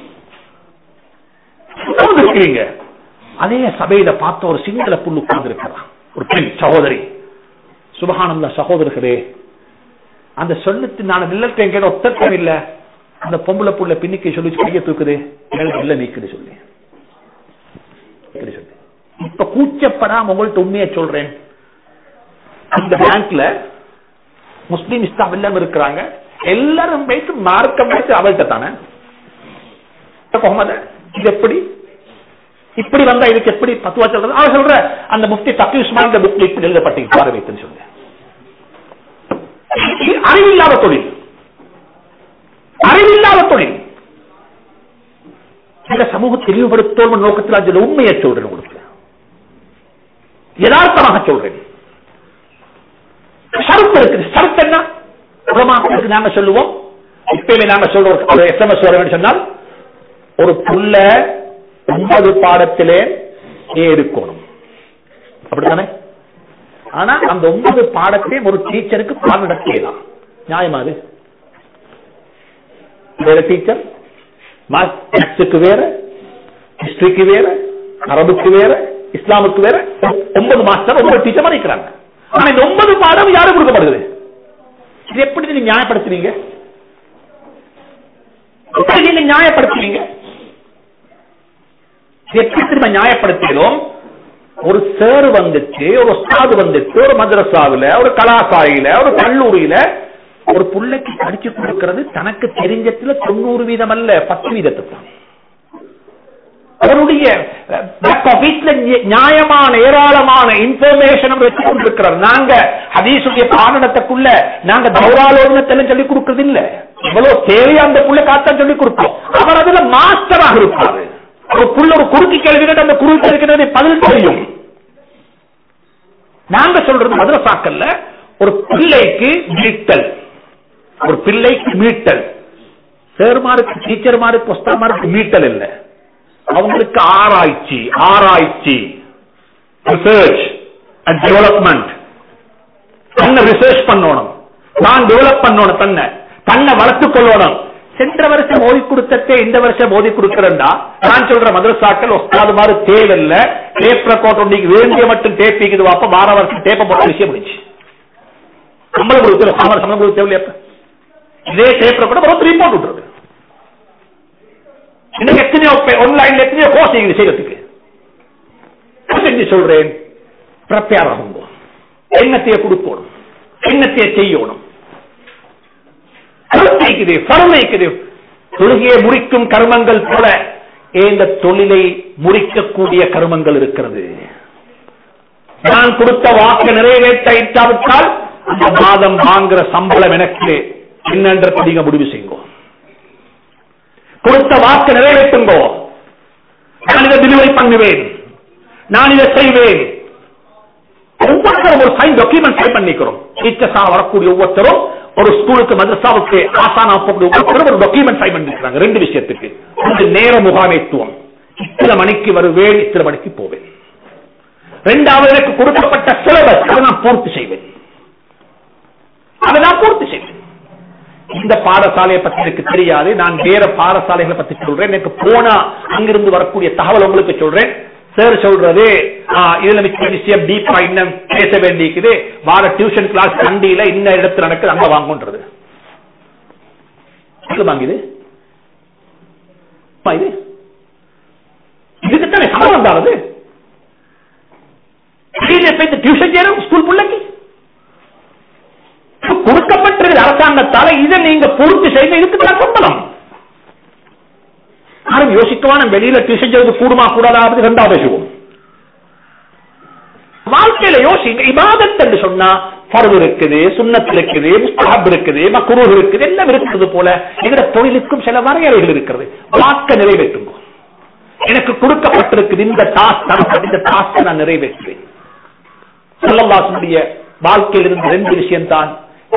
இருக்கிறீங்க அதே சபையில பார்த்த ஒரு சிங்கள புல் உட்கார்ந்து இருக்கிறான் ஒரு பெண் சகோதரி சுபகானந்த சகோதரர்களே அந்த சொல்லுக்கு நான் நிலத்தை எங்கேயும் ஒத்தக்கம் இல்ல அந்த பொம்பளை புள்ள பின்னிக்கு சொல்லி கைய தூக்குது இல்ல நீக்குது சொல்லி இப்ப கூச்சப்படாம உங்கள்ட்ட உண்மையை சொல்றேன் அந்த பேங்க்ல முஸ்லீம் இஸ்லாம் எல்லாம் இருக்கிறாங்க எல்லாரும் போயிட்டு மார்க்கம் வைத்து அவள்கிட்ட தானே முகமது இது எப்படி இப்படி வந்தா இதுக்கு எப்படி பத்துவா சொல்றது அவன் சொல்ற அந்த முஃப்தி தக்கி உஸ்மான் புக் இப்படி எழுதப்பட்டு பாரு வைத்துன்னு சொல்லு அறிவில்லாத தொழில் அறிவில்லாத தொழில் இந்த சமூக தெளிவுபடுத்தோம் நோக்கத்தில் அதில் உண்மையை சொல்றேன் உங்களுக்கு யதார்த்தமாக சொல்றேன் ஷரத்து இருக்குது ஷரத்து என்ன உலமாக்களுக்கு நாங்க சொல்லுவோம் இப்பவே நாங்க சொல்றோம் ஒரு எஸ்எம்எஸ் வர வேண்டும் சொன்னால் ஒரு புள்ள ஒன்பது பாடத்திலே ஏ இருக்கணும் அப்படித்தானே ஆனா அந்த ஒன்பது பாடத்தையும் ஒரு டீச்சருக்கு பாடம் நடத்தியலாம் நியாயமா அது வேற டீச்சர் மேத்ஸுக்கு வேற ஹிஸ்டரிக்கு வேற அரபுக்கு வேற இஸ்லாமுக்கு வேற ஒன்பது மாஸ்டர் ஒன்பது டீச்சர் படிக்கிறாங்க ஆனா இந்த ஒன்பது பாடம் யாரும் கொடுக்கப்படுது இது எப்படி நீங்க நியாயப்படுத்துறீங்க எப்படி நீங்க நியாயப்படுத்துவீங்க எப்படி திரும்ப நியாயப்படுத்தினோம் ஒரு சேர் வந்துச்சு ஒரு உஸ்தாது வந்துச்சு ஒரு மദ്രസാவில ஒரு கலாசாலையில ஒரு கல்லூரியில ஒரு பிள்ளைக்கு படிச்சு கொடுக்கிறது தனக்கு தெரிஞ்சதுல தொண்ணூறு வீதம் அல்ல பத்து வீதத்துக்கு அவருடைய பேக் ஆபீஸ்ல நியாயமான ஏராளமான இன்ஃபர்மேஷன் வச்சு கொண்டிருக்கிறார் நாங்க ஹதீசுடைய பாடனத்துக்குள்ள நாங்க தௌராலோகனத்தில் சொல்லி கொடுக்கறது இல்ல இவ்வளவு தேவையா அந்த புள்ள காத்தான் சொல்லி கொடுப்போம் அவர் அதுல மாஸ்டராக இருப்பாரு ஒரு புள்ள ஒரு குறுக்கி கேள்வி கேட்டு அந்த குறுக்கி இருக்கிறது பதில் தெரியும் நாங்க சொல்றது மதுரசாக்கல்ல ஒரு பிள்ளைக்கு மீட்டல் ஒரு பிள்ளைக்கு மீட்டல் சேர்மாருக்கு டீச்சர்மாருக்கு புஸ்தகமாருக்கு மீட்டல் இல்லை அவங்களுக்கு ஆராய்ச்சி ஆராய்ச்சி ரிசர்ச் அண்ட் டெவலப்மெண்ட் தன்னை ரிசர்ச் பண்ணணும் தான் டெவலப் பண்ணணும் தன்னை தன்னை வளர்த்துக் கொள்ளணும் சென்ற வருஷம் மோதி கொடுத்ததே இந்த வருஷம் மோதி கொடுக்கிறேன்டா நான் சொல்ற மதரசாக்கள் ஒஸ்தாது மாதிரி தேவையில்ல டேப் ரெக்கார்ட் ஒன்றைக்கு வேண்டிய மட்டும் டேப் இருக்குது வாப்ப வார வருஷம் டேப்பை போட்ட விஷயம் முடிச்சு சம்பளம் கொடுக்கிற சம்பளம் கொடுக்க தேவையில்லையா இதே டேப் ரெக்கார்ட் ஒரு ரிப்போர்ட் விட்டுருக்கு இன்னும் எத்தனையோ ஆன்லைன்ல எத்தனையோ கோர்ஸ் நீங்க செய்யறதுக்கு செஞ்சு சொல்றேன் ப்ரிப்பேர் ஆகும் எண்ணத்தையே கொடுக்கணும் என்னத்தை செய்யணும் இருக்குது பரமைக்குது தொழுகையை முடிக்கும் கர்மங்கள் போல இந்த தொழிலை முடிக்கக்கூடிய கர்மங்கள் இருக்கிறது நான் கொடுத்த வாக்கு நிறைவேற்ற இட்டாவிட்டால் அந்த மாதம் வாங்குற சம்பளம் எனக்கு என்னன்றது நீங்க முடிவு செய்யுங்க கொடுத்த வாக்கு நிறைவேற்றுங்கோ நான் இதை டெலிவரி பண்ணுவேன் நான் இதை செய்வேன் ஒவ்வொருத்தரும் ஒரு சைன் டாக்குமெண்ட் சைன் பண்ணிக்கிறோம் டீச்சர்ஸா வரக்கூடிய ஒவ்வொருத்தரும் ஒரு ஸ்கூலுக்கு மதரசாவுக்கு ஆசானா போகக்கூடிய ஒவ்வொருத்தரும் ஒரு டாக்குமெண்ட் சைன் பண்ணிக்கிறாங்க ரெண்டு விஷயத்துக்கு ஒன்று நேர முகாமைத்துவம் இத்தனை மணிக்கு வருவேன் இத்தனை மணிக்கு போவேன் ரெண்டாவது எனக்கு கொடுக்கப்பட்ட சிலபஸ் அதை நான் பூர்த்தி செய்வேன் அதை நான் பூர்த்தி செய்வேன் இந்த பாடசாலையை பத்தி எனக்கு தெரியாது நான் வேற பாடசாலைகளை பத்தி சொல்றேன் எனக்கு போனா அங்கிருந்து வரக்கூடிய தகவல் உங்களுக்கு சொல்றேன் சார் சொல்றது ஆ, இதுல மிச்ச விஷயம் டீப்பா இன்னும் பேச வேண்டியிருக்குது வார டியூஷன் கிளாஸ் கண்டியில இன்ன இடத்துல நடக்குது அங்க வாங்குன்றது எங்க வாங்குது அம்மா, இது இதுக்குத்தானே சம்பளம் தான் அது டியூஷன் செய்யணும் ஸ்கூல் பிள்ளைக்கு கொடுக்கப்பட்டிருக்கிற அரசாங்கத்தால இதை நீங்க பூர்த்தி செய்ய இதுக்கு தான் சம்பளம் யாரும் யோசிக்கவான வெளியில டியூஷன் செய்வது கூடுமா கூடாதா ரெண்டாவது பேசுவோம் வாழ்க்கையில யோசிங்க இபாதத் என்று சொன்னா பருவு இருக்குது சுண்ணத் இருக்குது முஸ்தாப் இருக்குது மக்குரூர் இருக்குது எல்லாம் இருக்குது போல எங்கட தொழிலுக்கும் சில வரையறைகள் இருக்கிறது வாக்க நிறைவேற்றுங்க எனக்கு கொடுக்கப்பட்டிருக்குது இந்த டாஸ்க் இந்த டாஸ்க் நான் நிறைவேற்றுவேன் சொல்லவாசனுடைய வாழ்க்கையில் இருந்த ரெண்டு விஷயம் தான்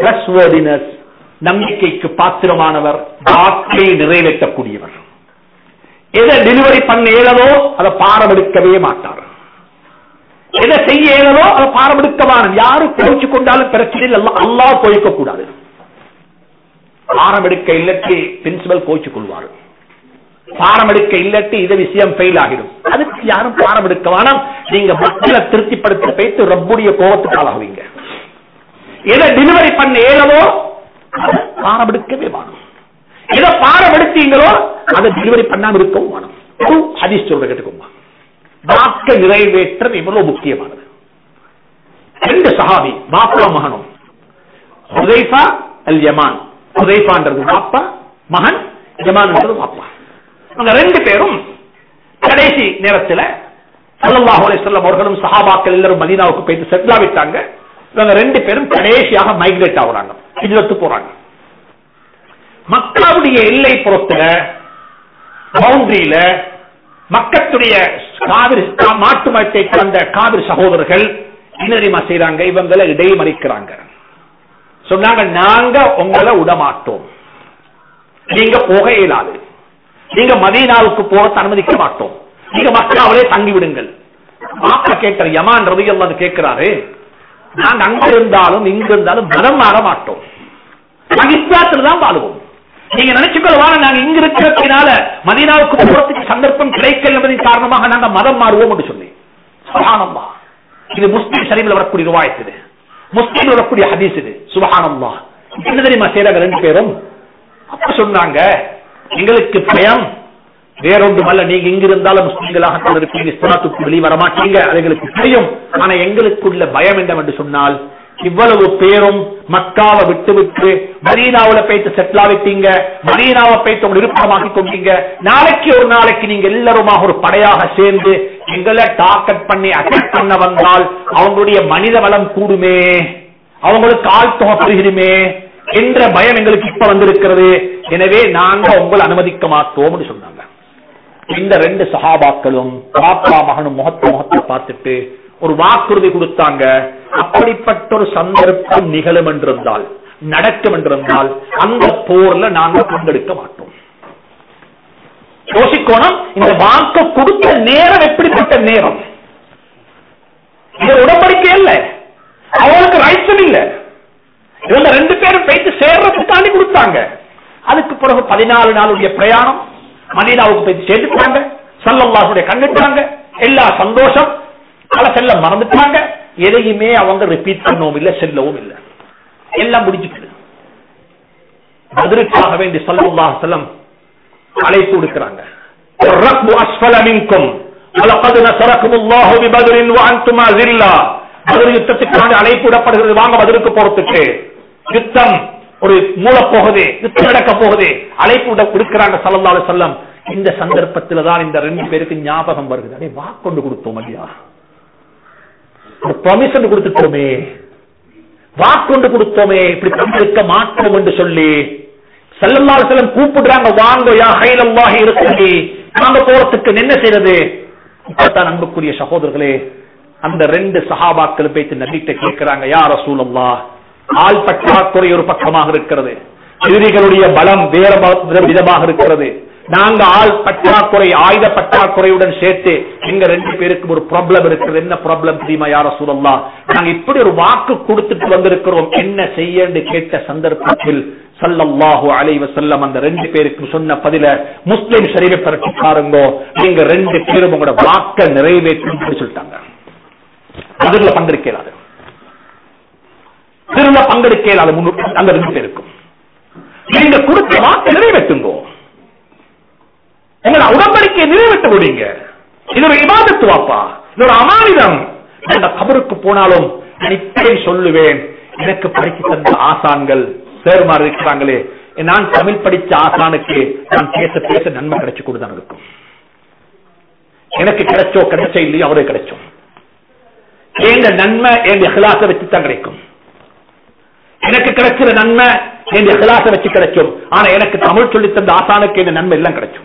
நம்பிக்கைக்கு பாத்திரமானவர் வாக்கை நிறைவேற்றக்கூடியவர் எதை டெலிவரி பண்ண இயலதோ அதை பாரம் எடுக்கவே மாட்டார் எதை செய்ய இயலதோ அதை பாரம் எடுக்கவான யாரு கோய்ச்சு கொண்டாலும் பிரச்சனை இல்லை அல்லா கோய்க்க கூடாது பாரம் எடுக்க இல்லட்டி பிரின்சிபல் கோய்ச்சு கொள்வார் பாரம் எடுக்க இல்லட்டி இது விஷயம் ஃபெயில் ஆகிடும் அதுக்கு யாரும் பாரம் எடுக்க வேணாம் நீங்க மக்களை திருப்திப்படுத்த வைத்து ரப்புடைய கோபத்துக்கு ஆளாகுவீங்க எதை டெலிவரி பண்ண இயலதோ அதை பாரம் எடுக்கவே வேணும் எதை பாரம் எடுத்தீங்களோ அதை டெலிவரி பண்ணாம இருக்கவும் வேணும் ஒரு ஹதீஸ் சொல்ற கேட்டுக்கோங்க வாக்க நிறைவேற்றம் இவ்வளவு முக்கியமானது ரெண்டு சஹாபி பாப்பா மகனும் ஹுதைஃபா அல் யமான் ஹுதைஃபான்றது பாப்பா மகன் யமான்ன்றது பாப்பா அவங்க ரெண்டு பேரும் கடைசி நேரத்தில் சல்லல்லாஹு அலைஹி வஸல்லம் அவர்களும் சஹாபாக்கள் எல்லாரும் மதீனாவுக்கு போயிட்டு செட்டில் ஆகிட்டாங்க இவங்க ரெண்டு பேரும் கடைசியாக மைக்ரேட் ஆகுறாங்க ஹிஜ்ரத்து போறாங்க மக்களுடைய எல்லை புறத்துல பவுண்டரியில மக்களுடைய காவிரி மாட்டு மரத்தை கலந்த காவிரி சகோதரர்கள் என்ன தெரியுமா செய்யறாங்க இவங்களை இடைமறிக்கிறாங்க சொன்னாங்க நாங்க உங்களை விடமாட்டோம் நீங்க போக இயலாது நீங்க மதீனாவுக்கு போக அனுமதிக்க மாட்டோம் நீங்க மக்காவிலே தங்கி விடுங்கள் மாப்ப கேட்கிற யமான் ரவி எல்லாம் கேட்கிறாரு நாங்க அங்க இருந்தாலும் இங்க இருந்தாலும் மதம் மாற மாட்டோம் நாங்க இஸ்லாத்துல தான் வாழுவோம் நீங்க நினைச்சுக்கொள்வான நாங்க இங்க இருக்கிறதுனால மதீனாவுக்கு போறதுக்கு சந்தர்ப்பம் கிடைக்கல என்பதன் காரணமாக நாங்க மதம் மாறுவோம் என்று சொன்னேன் சுபஹானல்லா இது முஸ்லிம் ஷரீஃப்ல வரக்கூடிய ரிவாயத் இது முஸ்லிம் வரக்கூடிய ஹதீஸ் இது சுபஹானல்லா என்ன தெரியுமா செய்யறாங்க ரெண்டு பேரும் அப்ப சொன்னாங்க எங்களுக்கு பயம் வேறொன்றுமல்ல நீங்க இங்க இருந்தாலும் முஸ்லிம்களாக இருப்பீங்க இஸ்லாத்துக்கு வெளியே வர மாட்டீங்க அது எங்களுக்கு தெரியும் ஆனா எங்களுக்குள்ள பயம் என்னவென்று சொன்னால் இவ்வளவு பேரும் மக்காவை விட்டு விட்டு மதீனாவுல போயிட்டு செட்டில் ஆகிட்டீங்க மதீனாவை போயிட்டு உங்க விருப்பமாக்கி கொண்டீங்க நாளைக்கு ஒரு நாளைக்கு நீங்க எல்லாருமாக ஒரு படையாக சேர்ந்து எங்களை டார்கெட் பண்ணி அட்டாக் பண்ண வந்தால் அவங்களுடைய மனித வளம் கூடுமே அவங்களுக்கு ஆள் தொகை பெருகிடுமே என்ற பயம் எங்களுக்கு இப்ப வந்திருக்கிறது எனவே நாங்க உங்களை அனுமதிக்க மாட்டோம் சொன்னாங்க இந்த ரெண்டு சகாபாக்களும் பாப்பா மகனும் முகத்தை முகத்தை பார்த்துட்டு ஒரு வாக்குறுதி கொடுத்தாங்க அப்படிப்பட்ட ஒரு சந்தர்ப்பம் நிகழும் என்றிருந்தால் நடக்கும் என்றிருந்தால் அந்த போர்ல நாங்க பங்கெடுக்க மாட்டோம் யோசிக்கணும் இந்த வாக்கு கொடுத்த நேரம் எப்படிப்பட்ட நேரம் இது உடம்படிக்கை இல்ல அவங்களுக்கு ரைட்ஸும் இல்ல இவங்க ரெண்டு பேரும் போயிட்டு சேர்றதுக்காண்டி கொடுத்தாங்க அதுக்கு பிறகு பதினாலு நாளுடைய பிரயாணம் மதீனாவுக்கு போய் சேர்த்துட்டாங்க சல்லல்லாஹுடைய கண்டுட்டாங்க எல்லா சந்தோஷம் பல செல்ல மறந்துட்டாங்க எதையுமே அவங்க ரிப்பீட் பண்ணவும் இல்லை செல்லவும் இல்லை எல்லாம் முடிஞ்சுட்டு பதிலுக்காக வேண்டி சல்லல்லாஹு செல்லம் அழைப்பு கொடுக்கிறாங்க الركب أسفل منكم ولقد نصركم الله ببدر وأنتم أذلة பதில் யுத்தத்துக்கான அழைப்பு விடப்படுகிறது வாங்க பதிலுக்கு போறதுக்கு யுத்தம் ஒரு மூல போகுது யுத்தம் நடக்க போகுது அழைப்பு விட கொடுக்கிறாங்க சல்லல்லாஹு அலைஹி வஸல்லம் இந்த சந்தர்ப்பத்துல தான் இந்த ரெண்டு பேருக்கு ஞாபகம் வருகிறது அடே வாக்கொண்டு கொடுத்தோம் ஐயா ஒரு பர்மிஷன் கொடுத்துட்டோமே வாக்கொண்டு கொடுத்தோமே இப்படி பங்கெடுக்க மாட்டோம் என்று சொல்லி சல்லல்லாஹு அலைஹி வஸல்லம் கூப்பிடுறாங்க வாங்க யா ஹைலல்லாஹி இருக்கி நாங்க போறதுக்கு என்ன செய்யறது இப்பதான் அன்புக்குரிய சகோதரர்களே அந்த ரெண்டு சஹாபாக்கள் பேச்சு நபிட்ட கேட்கிறாங்க யா ரசூலல்லாஹ் ஆள் பற்றாக்குறை ஒரு பக்கமாக இருக்கிறது எதிரிகளுடைய பலம் வேற ப- விதமாக இருக்கிறது நாங்க ஆள் பற்றாக்குறை ஆயுத பற்றாக்குறையுடன் சேர்த்து எங்க ரெண்டு பேருக்கு ஒரு ப்ராப்ளம் இருக்கிறது என்ன ப்ராப்ளம் தெரியுமா யார சொல்லலாம் நாங்க இப்படி ஒரு வாக்கு கொடுத்துட்டு வந்திருக்கிறோம் என்ன செய்யன்னு கேட்ட சந்தர்ப்பத்தில் சல்லல்லாஹு அலைஹி வஸல்லம் அந்த ரெண்டு பேருக்கு சொன்ன பதில முஸ்லிம் ஷரீஃபை பரட்டி பாருங்க நீங்க ரெண்டு பேரும் உங்களோட வாக்க நிறைவேற்றும் சொல்லிட்டாங்க அதில் பங்கெடுக்கலாது திரும்ப பங்கெடுக்கலாது முன்னு- அந்த ரெண்டு பேருக்கும் நீங்க கொடுத்த வாக்கு நிறைவேற்றுங்கோ எங்களை உடம்படிக்கை நிறைவேற்ற முடியுங்க இது ஒரு இபாதத்து வாப்பா இது ஒரு அமானிதம் அந்த கபருக்கு போனாலும் நான் இப்படி சொல்லுவேன் எனக்கு படிக்க தந்த ஆசான்கள் சேர்மாறு இருக்கிறாங்களே நான் தமிழ் படிச்ச ஆசானுக்கு நான் பேச பேச நன்மை கிடைச்சு கொடுதான் இருக்கும் எனக்கு கிடைச்சோ கிடைச்ச இல்லையோ அவரே கிடைச்சோம் எங்க நன்மை எங்க இஹ்லாஸை வச்சு தான் கிடைக்கும் எனக்கு கிடைக்கிற நன்மை என் இஹ்லாஸை வச்சு கிடைக்கும் ஆனா எனக்கு தமிழ் சொல்லி தந்த ஆசானுக்கு இந்த நன்மை எல்லாம் கிடைக்கும்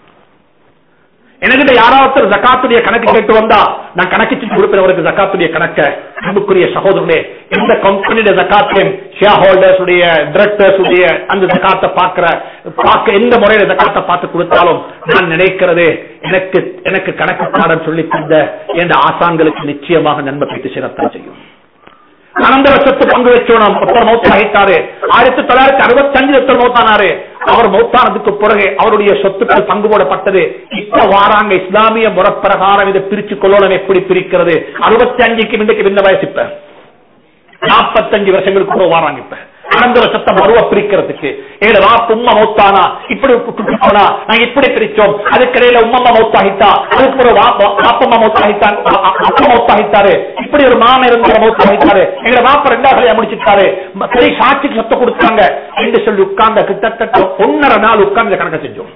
எனக்கிட்ட யாராவது ஜக்காத்துடைய கணக்கு கேட்டு வந்தா நான் கணக்கு கொடுப்பவருக்கு ஜக்காத்துடைய கணக்க அன்புக்குரிய சகோதரர்களே எந்த கம்பெனியோட ஜக்காத்தையும் ஷேர் ஹோல்டர்ஸ் உடைய டிரெக்டர்ஸ் உடைய அந்த ஜக்காத்தை பார்க்கிற பார்க்க எந்த முறையில ஜக்காத்தை பார்த்து கொடுத்தாலும் நான் நினைக்கிறது எனக்கு எனக்கு கணக்கு பாடம் சொல்லி தந்த என்ற ஆசான்களுக்கு நிச்சயமாக நன்மை பெற்று சேரத்தான் செய்யும் அனந்த வருஷத்து பங்கு வச்சோம் ஒருத்தர் மௌத்தாகிட்டாரு ஆயிரத்தி தொள்ளாயிரத்தி அறுபத்தி அஞ்சு ஒருத்தர் மௌத்தானாரு அவர் மௌத்தானதுக்கு பிறகு அவருடைய சொத்துக்கள் பங்கு போடப்பட்டது இப்ப வாராங்க இஸ்லாமிய முறப்பிரகாரம் இதை பிரிச்சு கொள்ளணும் எப்படி பிரிக்கிறது அறுபத்தி அஞ்சுக்கு இன்றைக்கு இந்த வயசு இப்ப நாற்பத்தஞ்சு வருஷங்களுக்கு கூட வாராங்க இப்ப அனந்த வருஷத்தை மறுவ பிரிக்கிறதுக்கு ஏழு வாப்பு உம்மா மௌத்தானா இப்படி விட்டுட்டு போனா நாங்க இப்படி பிரிச்சோம் அதுக்கிடையில உம்மம்மா மௌத்தாகிட்டா அதுக்கு ஒரு வாப்ப- வாப்பம்மா மௌத்தாகிட்டான் அப்பா மௌத்தாகிட்டாரு இப்படி ஒரு மாமன் இருந்த மௌத்தாகிட்டாரு எங்க வாப்ப ரெண்டாவது கல்யாணம் முடிச்சிட்டாரு ம- சரி சாட்சிக்கு சொத்தை கொடுத்தாங்க என்று சொல்லி உட்கார்ந்த கிட்டத்தட்ட ஒன்னரை நாள் உட்கார்ந்து கணக்க செஞ்சோம்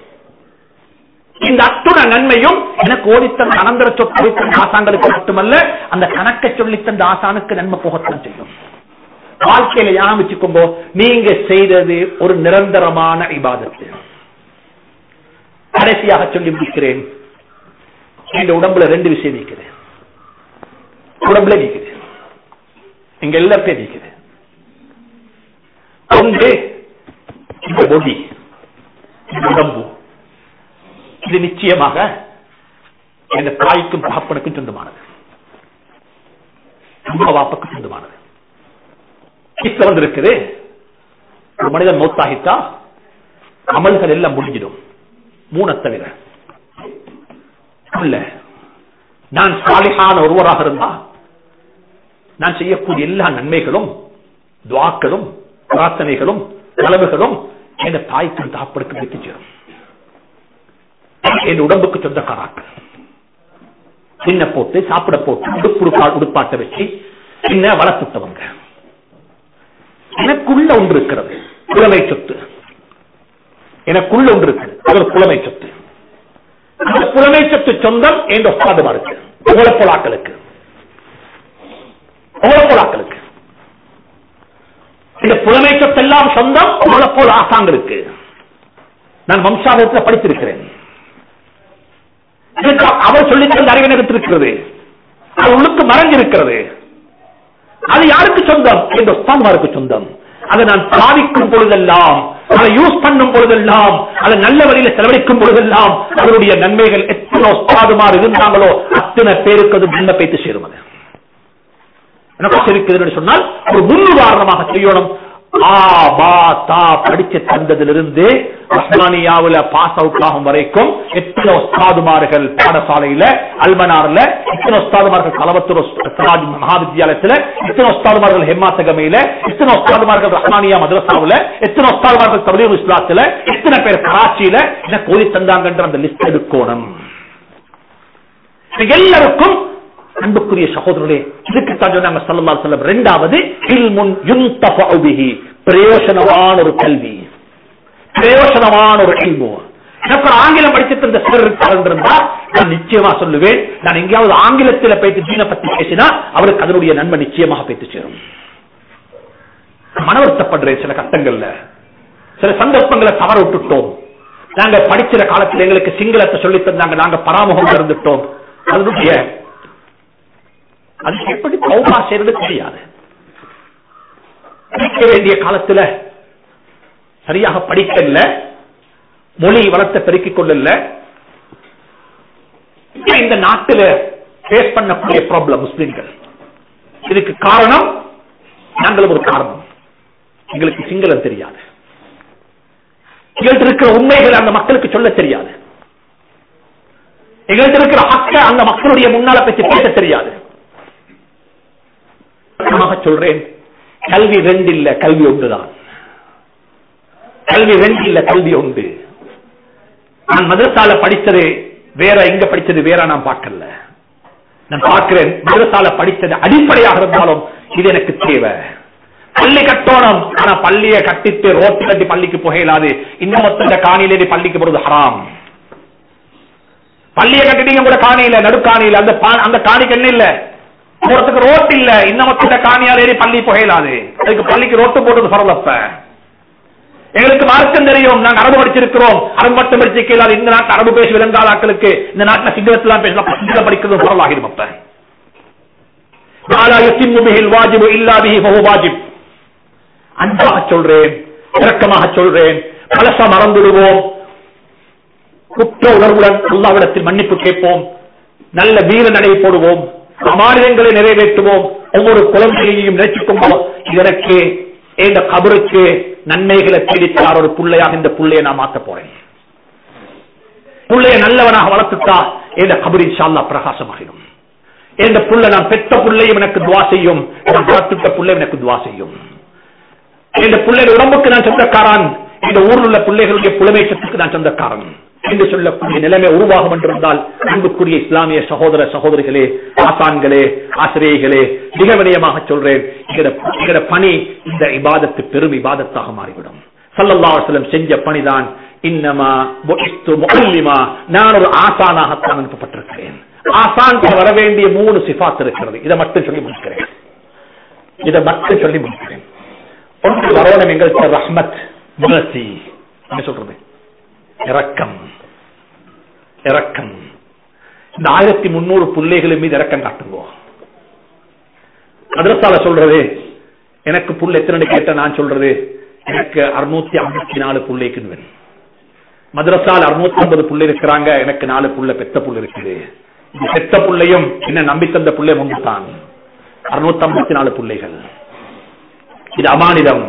இந்த அத்துண நன்மையும் எனக்கு ஓடித்தந்த அனந்தர சொத்து வைத்த ஆசான்களுக்கு மட்டுமல்ல அந்த கணக்கை சொல்லித்தந்த ஆசானுக்கு நன்மை போகத்தான் செய்யும் வாழ்க்கையில ஞாபகம் வச்சுக்கோங்க நீங்க செய்தது ஒரு நிரந்தரமான இபாதத்து கடைசியாக சொல்லி முடிக்கிறேன் இந்த உடம்புல ரெண்டு விஷயம் நிற்குது உடம்புல நிற்குது இங்க எல்லாத்தையும் நிற்குது ஒன்று இந்த பொடி இந்த உடம்பு இது நிச்சயமாக எந்த தாய்க்கும் தகப்பனுக்கும் சொந்தமானது அம்மா வாப்புக்கும் சொந்தமானது இப்ப வந்திருக்குது ஒரு மனிதன் மௌத்தாகிட்டா அமல்கள் எல்லாம் முடிஞ்சிடும் மூணை தவிர இல்ல நான் சாலிகான ஒருவராக இருந்தா நான் செய்யக்கூடிய எல்லா நன்மைகளும் துவாக்களும் பிரார்த்தனைகளும் நலவுகளும் என் தாய்க்கும் தாப்பனுக்கு வைத்து சேரும் என் உடம்புக்கு சொந்தக்காராக்கள் சின்ன போட்டு சாப்பிட போட்டு உடுப்புடுப்பா உடுப்பாட்ட வச்சு சின்ன வளர்த்துட்டவங்க எனக்குள்ள ஒன்று இருக்கிறது புலமை சொத்து எனக்குள்ள ஒன்று இருக்கு அது ஒரு புலமை சொத்து அந்த புலமை சொத்து சொந்தம் என் ஒப்பாதமா இருக்கு உங்களை போலாக்களுக்கு உங்களை போலாக்களுக்கு இந்த புலமை சொத்து எல்லாம் சொந்தம் உங்களை போல ஆசாங்களுக்கு நான் வம்சாவத்தில் படித்திருக்கிறேன் இதுக்கு அவர் சொல்லி தந்த அறிவு எனக்கு இருக்கிறது அது உள்ளுக்கு மறைஞ்சிருக்கிறது அது யாருக்கு சொந்தம் என்ற உஸ்தான்மாருக்கு சொந்தம் அதை நான் பாதிக்கும் பொழுதெல்லாம் அதை யூஸ் பண்ணும் பொழுதெல்லாம் அதை நல்ல வழியில செலவழிக்கும் பொழுதெல்லாம் அவருடைய நன்மைகள் எத்தனை உஸ்தாதுமார் இருந்தாங்களோ அத்தனை பேருக்கு அது நன்மை பேத்து சேரும் அது எனக்கு இருக்குதுன்னு சொன்னால் ஒரு முன்னுதாரணமாக செய்யணும் ஆ பா தா படிச்சு தந்ததிலிருந்து ரஹ்மானியாவுல பாஸ் அவுட் ஆகும் வரைக்கும் எத்தனை உஸ்தாதுமார்கள் பாடசாலையில அல்மனார்ல எத்தனை உஸ்தாதுமார்கள் கலவத்தூர் சிராஜ் மகாவித்யாலயத்துல எத்தனை உஸ்தாதுமார்கள் ஹெம்மாத்தகமையில எத்தனை உஸ்தாதுமார்கள் ரஹ்மானியா மதரசாவுல எத்தனை உஸ்தாதுமார்கள் தபலீர் இஸ்லாத்துல எத்தனை பேர் கராச்சியில எனக்கு ஓதி தந்தாங்கன்ற அந்த லிஸ்ட் எடுக்கணும் இது எல்லாருக்கும் அன்புக்குரிய சகோதரர்களே இதுக்குத்தான் சொன்னாங்க ஸல்லல்லாஹு அலைஹி வஸல்லம் இரண்டாவது இல்முன் யுன்தஃபஉ பிஹி பிரயோஜனமான ஒரு கல்வி பிரயோஜனமான ஒரு இல்மு எனக்கு ஒரு ஆங்கிலம் படிச்சுட்டு இருந்த சிலர் இருக்கார்கள் இருந்தா நான் நிச்சயமா சொல்லுவேன் நான் எங்கேயாவது ஆங்கிலத்தில் போயிட்டு தீன பத்தி பேசினா அவருக்கு அதனுடைய நன்மை நிச்சயமாக போயிட்டு சேரும் மனவருத்தப்படுறேன் சில கட்டங்கள்ல சில சந்தர்ப்பங்களை தவற விட்டுட்டோம் நாங்க படிக்கிற காலத்துல எங்களுக்கு சிங்களத்தை சொல்லி தந்தாங்க நாங்க பராமுகம் இருந்துட்டோம் அதனுடைய அதுக்கு எப்படி பௌமா செய்யறது தெரியாது படிக்க வேண்டிய காலத்துல சரியாக படிக்கல மொழி வளத்தை பெருக்கிக் கொள்ளல இப்ப இந்த நாட்டில் ஃபேஸ் பண்ணக்கூடிய ப்ராப்ளம் முஸ்லிம்கள் இதுக்கு காரணம் நாங்களும் ஒரு காரணம் எங்களுக்கு சிங்களம் தெரியாது எங்கள்கிட்ட இருக்கிற உண்மைகளை அந்த மக்களுக்கு சொல்ல தெரியாது எங்கள்கிட்ட இருக்கிற ஹக்க அந்த மக்களுடைய முன்னால பற்றி பேச தெரியாது சுருக்கமாக சொல்றேன் கல்வி ரெண்டு இல்ல கல்வி ஒன்றுதான் கல்வி ரெண்டு இல்ல கல்வி உண்டு நான் மதரசால படிச்சது வேற எங்க படிச்சது வேற நான் பார்க்கல நான் பார்க்கிறேன் மதரசால படிச்சது அடிப்படையாக இருந்தாலும் இது எனக்கு தேவை பள்ளி கட்டோணும் ஆனா பள்ளியை கட்டிட்டு ரோட்டு கட்டி பள்ளிக்கு புகையிலாது இந்த மொத்த காணியிலே பள்ளிக்கு போறது ஹராம் பள்ளியை கட்டிட்டீங்க கூட காணியில நடுக்காணியில அந்த பா- அந்த காணிக்கு என்ன இல்ல போறதுக்கு ரோட் இல்ல இந்த மொத்த காணியால் ஏறி பள்ளி புகையிலாது அதுக்கு பள்ளிக்கு ரோட்டு போட்டது பரவலப்ப எங்களுக்கு மார்க்கம் தெரியும் நாங்க அரபு படிச்சிருக்கிறோம் அரபு மட்டும் படிச்சிருக்கல இந்த நாட்டு அரபு பேசி விளங்காத ஆட்களுக்கு இந்த நாட்டுல சிங்களத்துல பேசலாம் சிங்களம் படிக்கிறது பரவலாகிடும் அப்ப மாலா யத்திம்மு பிஹில் வாஜிபு இல்லா பிஹி ஃபஹு வாஜிப் அன்பாக சொல்றேன் இரக்கமாக சொல்றேன் பழச மறந்துடுவோம் குற்ற உணர்வுடன் அல்லாவிடத்தில் மன்னிப்பு கேட்போம் நல்ல வீர நடை போடுவோம் அமானியங்களை நிறைவேற்றுவோம் ஒவ்வொரு குழந்தையையும் நினைச்சுக் கொள்வோம் இதற்கு இந்த கபருக்கு நன்மைகளை தேடித்தார் ஒரு புள்ளையாக இந்த புள்ளையை நான் மாத்த போறேன் புள்ளைய நல்லவனாக வளர்த்துட்டா இந்த கபரி சால்லா பிரகாசமாகிடும் இந்த புள்ள நான் பெற்ற புள்ளையும் எனக்கு துவா செய்யும் நான் வளர்த்துட்ட புள்ளையும் எனக்கு துவா செய்யும் இந்த பிள்ளைகள் உடம்புக்கு நான் சொந்தக்காரன் இந்த ஊரில் உள்ள பிள்ளைகளுடைய புலமைச்சத்துக்கு நான் சொந்தக்காரன் என்று சொல்லக்கூடிய நிலைமை உருவாகும் என்றிருந்தால் அன்புக்குரிய இஸ்லாமிய சகோதர சகோதரிகளே ஆசான்களே ஆசிரியர்களே மிக வினயமாக சொல்றேன் எங்கட- எங்கட பணி இந்த இபாதத்து பெரும் இபாதத்தாக மாறிவிடும் சல்லல்லாஹு அலைஹி வஸல்லம் செஞ்ச பணிதான் இன்னமா புஇஸ்து முஅல்லிமா நான் ஒரு ஆசானாகத்தான் அனுப்பப்பட்டிருக்கிறேன் ஆசான் வர வேண்டிய மூணு சிஃபாத் இருக்கிறது இதை மட்டும் சொல்லி முடிக்கிறேன் இதை மட்டும் சொல்லி முடிக்கிறேன் ஒன்று வரவணம் எங்கள்கிட்ட ரஹ்மத் mercy என்ன சொல்றது இரக்கம் இரக்கம் இந்த ஆயிரத்தி முன்னூறு பிள்ளைகளின் மீது இரக்கம் காட்டுவோம் மதரசால சொல்றது எனக்கு புல் எத்தனை கேட்ட நான் சொல்றது எனக்கு அறுநூத்தி ஐம்பத்தி நாலு பிள்ளைக்கு மதரசால் அறுநூத்தி ஐம்பது புள்ளை இருக்கிறாங்க எனக்கு நாலு புள்ள பெத்த புள்ள இருக்குது இந்த பெத்த புள்ளையும் என்ன நம்பி தந்த புள்ளை ஒன்று தான் அறுநூத்தி ஐம்பத்தி நாலு பிள்ளைகள் இது அமானிதம்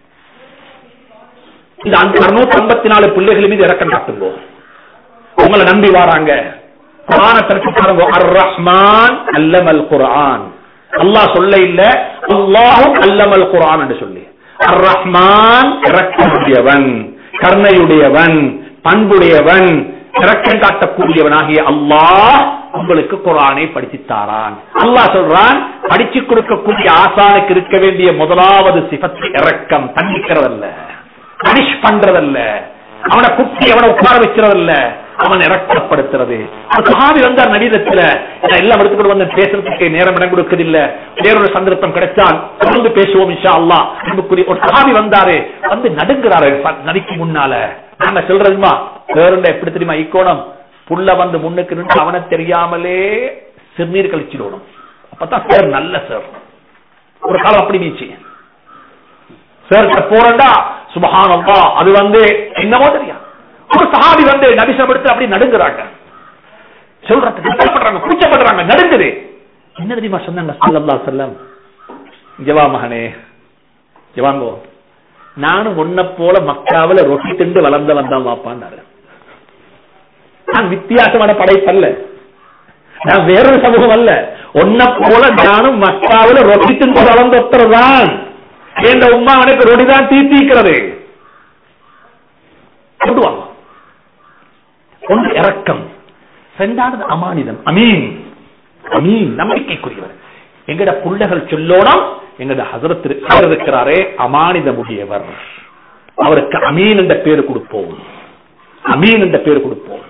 இந்த அறுநூத்தி ஐம்பத்தி நாலு பிள்ளைகள் மீது இறக்கம் காட்டுங்க உங்களை நம்பி வராங்க குரான திறக்க பாருங்க அர் ரஹ்மான் அல்லமல் குர்ஆன் அல்லாஹ் சொல்ல இல்ல அல்லாஹும் அல்லமல் குர்ஆன் என்று சொல்லி அர் ரஹ்மான் இறக்கமுடையவன் கருணையுடையவன் பண்புடையவன் இறக்கம் காட்டக்கூடியவனாகிய அல்லாஹ் உங்களுக்கு குரானை படிச்சுத்தாரான் அல்லாஹ் சொல்றான் படிச்சு கொடுக்கக்கூடிய ஆசானுக்கு இருக்க வேண்டிய முதலாவது சிபத்து இறக்கம் தண்டிக்கிறதல்ல பனிஷ் பண்றதல்ல அவனை குட்டி அவனை உட்கார வைக்கிறதல்ல அவன் இறக்கப்படுத்துறது ஒரு சஹாபி வந்தார் நடிகத்துல நான் எல்லாம் எடுத்துக்கிட்டு வந்து பேசுறதுக்கு நேரம் இடம் கொடுக்கறதில்ல வேறொரு சந்தர்ப்பம் கிடைச்சால் தொடர்ந்து பேசுவோம் இன்ஷா அல்லாஹ் அன்புக்குரிய ஒரு சஹாபி வந்தாரு வந்து நடுங்கிறாரு நதிக்கு முன்னால நாங்க சொல்றதுமா வேறுண்ட எப்படி தெரியுமா இக்கோணம் புள்ள வந்து முன்னுக்கு நின்று அவனை தெரியாமலே சிறுநீர் கழிச்சிடணும் அப்பதான் சார் நல்ல சார் ஒரு காலம் அப்படி நீச்சு சார் போறண்டா சுபஹானல்லா அது வந்து என்னமோ தெரியும் ஒரு சஹாபி வந்து நபிசம் எடுத்து அப்படி நடுங்குறாங்க சொல்றதுக்கு கஷ்டப்படுறாங்க கூச்சப்படுறாங்க நடுங்குது என்ன தெரியுமா சொன்னாங்க சல்லல்லா செல்லம் ஜவா மகனே ஜவாங்கோ நானும் உன்ன போல மக்காவில ரொட்டி திண்டு வளர்ந்த வந்தான் வாப்பான்னாரு நான் வித்தியாசமான படைப்பல்ல நான் வேறொரு சமூகம் அல்ல உன்ன போல நானும் மக்காவில ரொட்டி திண்டு வளர்ந்த ஒருத்தர்தான் என் உமா அவனுக்கு ரொடி தான் தீத்திக்கிறது கொண்டுவாங்க ஒன்று இறக்கம் இரண்டாவது அமானிதம் அமீன் அமீன் நம்பிக்கைக்குரியவர் எங்கட புள்ளகள் சொல்லோனம் எங்கட ஹசரத் இருக்கிறாரே அமானித முடியவர் அவருக்கு அமீன் என்ற பேர் கொடுப்போம் அமீன் என்ற பேர் கொடுப்போம்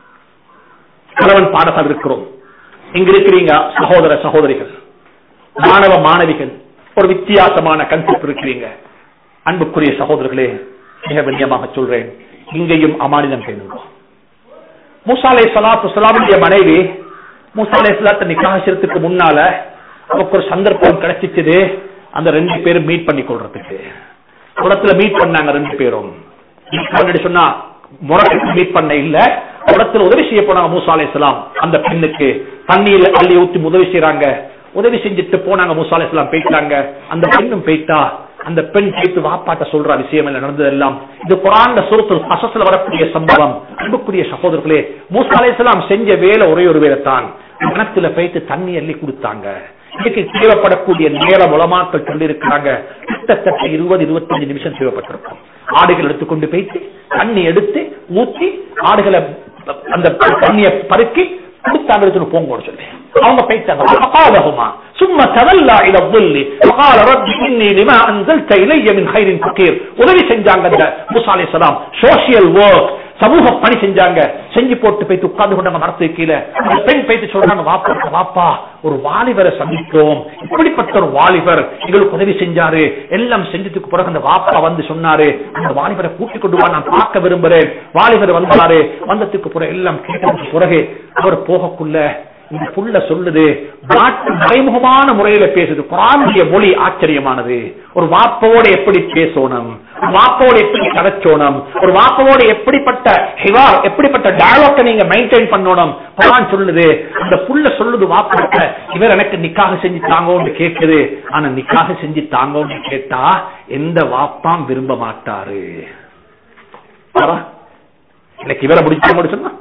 கணவன் பாடசால் இருக்கிறோம் இங்க இருக்கிறீங்க சகோதர சகோதரிகள் மாணவ மாணவிகள் ஒரு வித்தியாசமான கன்செப்ட் இருக்கிறீங்க அன்புக்குரிய சகோதரர்களே மிக கண்ணியமாக சொல்றேன் இங்கேயும் அமானிதம் பேணுங்க மூசாலே சலாத்து சலாமுடைய மனைவி மூசாலே சலாத்த நிக்காசத்துக்கு முன்னால அவருக்கு ஒரு சந்தர்ப்பம் கிடைச்சிச்சது அந்த ரெண்டு பேரும் மீட் பண்ணி கொள்றதுக்கு குளத்துல மீட் பண்ணாங்க ரெண்டு பேரும் மீட் பண்ணிட்டு சொன்னா முறைக்கு மீட் பண்ண இல்ல குளத்துல உதவி செய்ய போனாங்க மூசா அலைஹிஸ்ஸலாம் அந்த பெண்ணுக்கு தண்ணியில அள்ளி ஊத்தி உதவி செய்யறாங்க உதவி செஞ்சுட்டு போனாங்க மூசா அலைஹிஸ்ஸலாம் போயிட்டாங்க அந்த பெண்ணும் போயிட்டா அந்த பெண் கேட்டு வாப்பாட்ட சொல்ற விஷயம் எல்லாம் நடந்தது எல்லாம் இது குரான் சுருத்தில் அசஸ்ல வரக்கூடிய சம்பவம் அன்புக்குரிய சகோதரர்களே மூசா அலைஹிஸ்ஸலாம் செஞ்ச வேலை ஒரே ஒரு வேலை தான் கிணத்துல போயிட்டு தண்ணி அள்ளி கொடுத்தாங்க இதுக்கு தேவைப்படக்கூடிய நேரம் உலமாக்கள் சொல்லி இருக்கிறாங்க கிட்டத்தட்ட இருபது இருபத்தஞ்சு நிமிஷம் தேவைப்பட்டிருக்கும் ஆடுகள் எடுத்துக்கொண்டு போயிட்டு தண்ணி எடுத்து ஊத்தி ஆடுகளை அந்த தண்ணியை பருக்கி கொடுத்தாங்க எடுத்துட்டு போங்கன்னு சொல்லி அவங்க போயிட்டாங்க فقالهما ثم تولى الى الظل وقال رب اني لما انزلت الي من خير فقير உதவி செஞ்சாங்க அந்த மூசா அலைஹிஸ்ஸலாம் சோஷியல் வொர்க் சமூக பணி செஞ்சாங்க செஞ்சு போட்டு போயிட்டு உட்கார்ந்து கொண்டாங்க மரத்து கீழே அந்த பெண் போயிட்டு சொல்றாங்க வாப்பா வாப்பா ஒரு வாலிபரை சந்தித்தோம் இப்படிப்பட்ட ஒரு வாலிபர் எங்களுக்கு உதவி செஞ்சாரு எல்லாம் செஞ்சதுக்கு பிறகு அந்த வாப்பா வந்து சொன்னாரு அந்த வாலிபரை கூட்டிக் கொண்டு வா நான் பார்க்க விரும்புறேன் வாலிபர் வந்தாரு வந்ததுக்கு பிறகு எல்லாம் கேட்டதுக்கு பிறகு அவர் போகக்குள்ள இந்த புள்ள சொல்லுது நாட்டு மறைமுகமான முறையில பேசுது குரானுடைய மொழி ஆச்சரியமானது ஒரு வாப்பவோட எப்படி பேசணும் ஒரு வாப்பவோட எப்படி கதைச்சோணும் ஒரு வாப்பவோட எப்படிப்பட்ட ஹிவார் எப்படிப்பட்ட டயலாக்க நீங்க மெயின்டைன் பண்ணணும் குரான் சொல்லுது அந்த புள்ள சொல்லுது வாப்பாட்ட இவர் எனக்கு நிக்காக செஞ்சு தாங்கன்னு கேட்குது ஆனா நிக்காக செஞ்சு தாங்கன்னு கேட்டா எந்த வாப்பாம் விரும்ப மாட்டாரு பாரா, எனக்கு இவரை முடிச்சு சொன்னா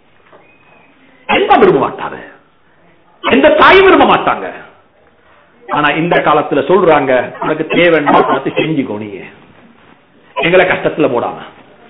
எந்த விரும்ப மாட்டாரு எந்த தாயும் விரும்ப மாட்டாங்க ஆனா இந்த காலத்துல சொல்றாங்க உனக்கு தேவைன்னா பார்த்து செஞ்சுக்கோ நீங்க எங்களை கஷ்டத்துல போடாம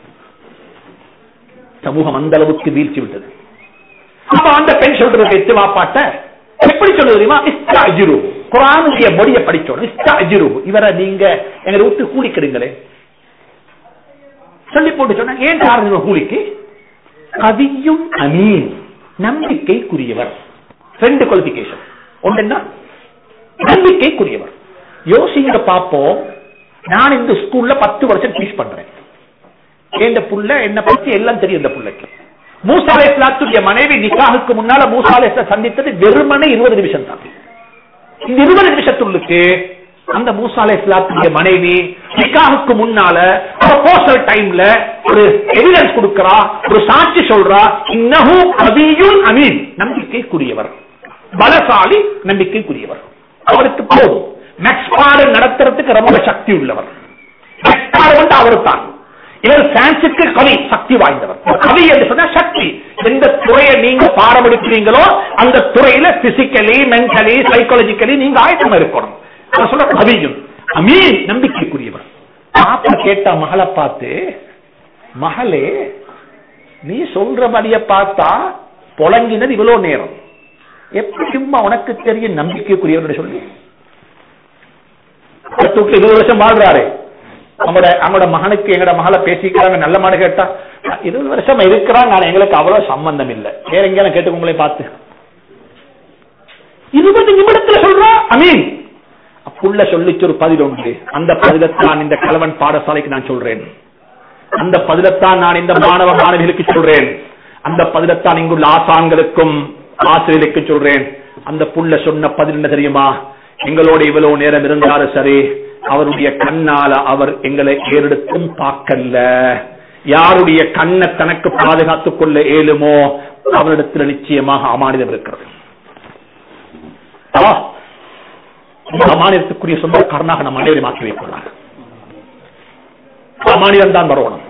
சமூகம் அந்த அளவுக்கு வீழ்ச்சி விட்டது அப்ப அந்த பெண் சொல்றது எத்து வாப்பாட்ட எப்படி சொல்றது தெரியுமா இஸ்தாஜிரு குரானுடைய மொழியை படிச்சோம் இஸ்தாஜிரு இவரை நீங்க எங்களை விட்டு கூலிக்கிடுங்களே சொல்லி போட்டு சொன்ன ஏன் காரணம் கூலிக்கு கவியும் அமீன் நம்பிக்கைக்குரியவர் ரெண்டு குவாலிபிகேஷன் ஒன்று என்ன நம்பிக்கைக்குரியவர் யோசிங்க பார்ப்போம் நான் இந்த ஸ்கூல்ல பத்து வருஷம் டீச் பண்றேன் என் புள்ள என்ன பத்தி எல்லாம் தெரியும் இந்த புள்ளைக்கு மூசாலே இஸ்லாத்துடைய மனைவி நிக்காஹுக்கு முன்னால மூசாலே சந்தித்தது வெறுமனே இருபது நிமிஷம் தான் இந்த இருபது நிமிஷத்துள்ளுக்கு அந்த மூசாலே இஸ்லாத்துடைய மனைவி நிக்காஹுக்கு முன்னால ப்ரொபோசல் டைம்ல ஒரு எவிடன்ஸ் கொடுக்கிறா ஒரு சாட்சி சொல்றா இன்னஹு கவியுன் அமீன் நம்பிக்கைக்குரியவர் பலசாலி நம்பிக்கைக்குரியவர் அவருக்கு போதும் மெக்ஸ்பாடு நடத்துறதுக்கு ரொம்ப சக்தி உள்ளவர் மெக்ஸ்பாடு வந்து அவர் தான் இவர் சான்ஸுக்கு கவி சக்தி வாய்ந்தவர் கவி என்று சொன்னா சக்தி எந்த துறையை நீங்க பாடம் எடுக்கிறீங்களோ அந்த துறையில பிசிக்கலி மென்டலி சைக்காலஜிக்கலி நீங்க ஆயத்தமா இருக்கணும் அவர் சொல்ற கவியும் அமீன் நம்பிக்கைக்குரியவர் பாப்பா கேட்ட மகளை பார்த்து மகளே நீ சொல்றபடிய பார்த்தா புழங்கினது இவ்வளவு நேரம் எப்படி சும்மா உனக்கு தெரியும் நம்பிக்கைக்குரியவர் சொல்லி வீட்டுல இருபது வருஷம் வாழ்றாரு அவங்களோட அவங்களோட மகனுக்கு எங்கட மகளை பேசிக்கிறாங்க நல்ல மாடு கேட்டா இருபது வருஷம் இருக்கிறாங்க ஆனா எங்களுக்கு அவ்வளவு சம்பந்தம் இல்லை வேற எங்கேயாலும் கேட்டுக்கோங்களே பார்த்து இருபது நிமிடத்துல சொல்றா அமீன் புள்ள சொல்லிச்சு ஒரு பதில் உண்டு அந்த பதிலத்தான் இந்த கலவன் பாடசாலைக்கு நான் சொல்றேன் அந்த பதிலத்தான் நான் இந்த மாணவ மாணவிகளுக்கு சொல்றேன் அந்த பதிலத்தான் இங்குள்ள ஆசான்களுக்கும் ஆசிரியருக்கு சொல்றேன் அந்த புள்ள சொன்ன பதில் என்ன தெரியுமா எங்களோட இவ்வளவு நேரம் இருந்தாரு சரி அவருடைய கண்ணால அவர் எங்களை ஏறெடுத்தும் பார்க்கல யாருடைய கண்ணை தனக்கு பாதுகாத்துக் கொள்ள இயலுமோ அவரிடத்தில் நிச்சயமாக அமானிதம் இருக்கிறது ஆ, இந்த அமானிதத்துக்குரிய சொந்தக்காரனாக நம் அனைவரும் மாற்றி வைக்கிறார் அமானிதம் தான் வரணும்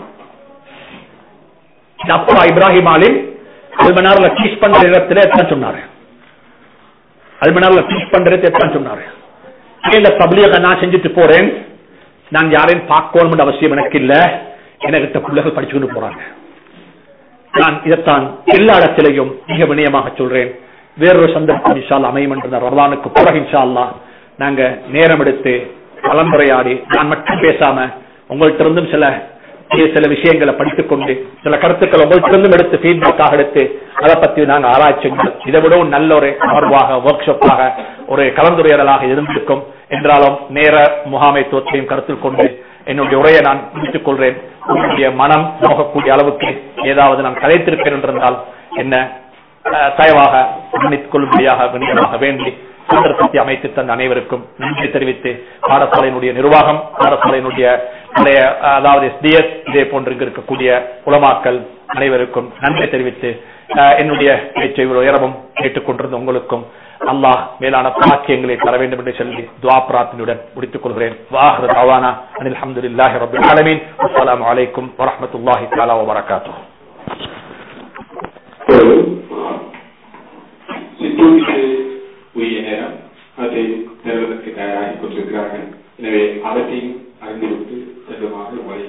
இந்த அப்பா இப்ராஹிம் ஆலிம் அல்மனார்ல டீச் பண்ற இடத்துல எத்தனை சொன்னாரு அல்மனார்ல டீச் பண்றது எத்தனை சொன்னாரு இந்த பப்ளிக நான் செஞ்சுட்டு போறேன் நான் யாரையும் பார்க்கணும் அவசியம் எனக்கு இல்ல எனக்கிட்ட பிள்ளைகள் படிச்சுக்கிட்டு போறாங்க நான் இதைத்தான் எல்லா இடத்திலையும் மிக வினயமாக சொல்றேன் வேறொரு சந்தர்ப்பம் இன்ஷா அல்லாஹ் அமையும் என்ற ரமலானுக்கு பிறகு இன்ஷா அல்லாஹ் நாங்க நேரம் எடுத்து கலந்துரையாடி நான் மட்டும் பேசாம உங்கள்ட்ட இருந்தும் சில சில விஷயங்களை படித்துக் கொண்டு சில கருத்துக்களை உங்கள்ட்ட இருந்தும் எடுத்து ஃபீட்பேக்காக எடுத்து அதை பத்தி நாங்க ஆராய்ச்சிங்கள் இதை விடவும் நல்ல ஒரு அமர்வாக ஒர்க் ஷாப்பாக ஒரு கலந்துரையாடலாக இருந்திருக்கும் என்றாலும் நேர முகாமைத்துவத்தையும் கருத்தில் கொண்டு என்னுடைய உரையை நான் முடித்துக் கொள்றேன் உங்களுடைய மனம் நோகக்கூடிய அளவுக்கு ஏதாவது நான் கலைத்திருப்பேன் என்றிருந்தால் என்ன அஹ், தயவாக மன்னித்துக் கொள்ளும்படியாக கண்ணியமாக வேண்டி சந்தர்ப்பத்தை அமைத்து தந்த அனைவருக்கும் நன்றி தெரிவித்து பாடசாலையினுடைய நிர்வாகம் பாடசாலையினுடைய பழைய, அதாவது எஸ்டிஎஸ் இதே போன்று இங்கு இருக்கக்கூடிய உலமாக்கல் அனைவருக்கும் நன்றி தெரிவித்து அஹ், என்னுடைய பேச்சை இவ்வளவு உயரமும் கேட்டுக்கொண்டிருந்த உங்களுக்கும் அல்லாஹ் மேலான பாக்கியங்களை தர வேண்டும் என்று சொல்லி துவா பிரார்த்தனையுடன் முடித்துக் கொள்கிறேன் வாஹர் தவானா அனில் அல்ஹம்துலில்லாஹி ரப்பில் ஆலமீன் அஸ்ஸலாமு அலைக்கும் வரஹ்மத்துல்லாஹி தஆலா வ பரகாத்துஹு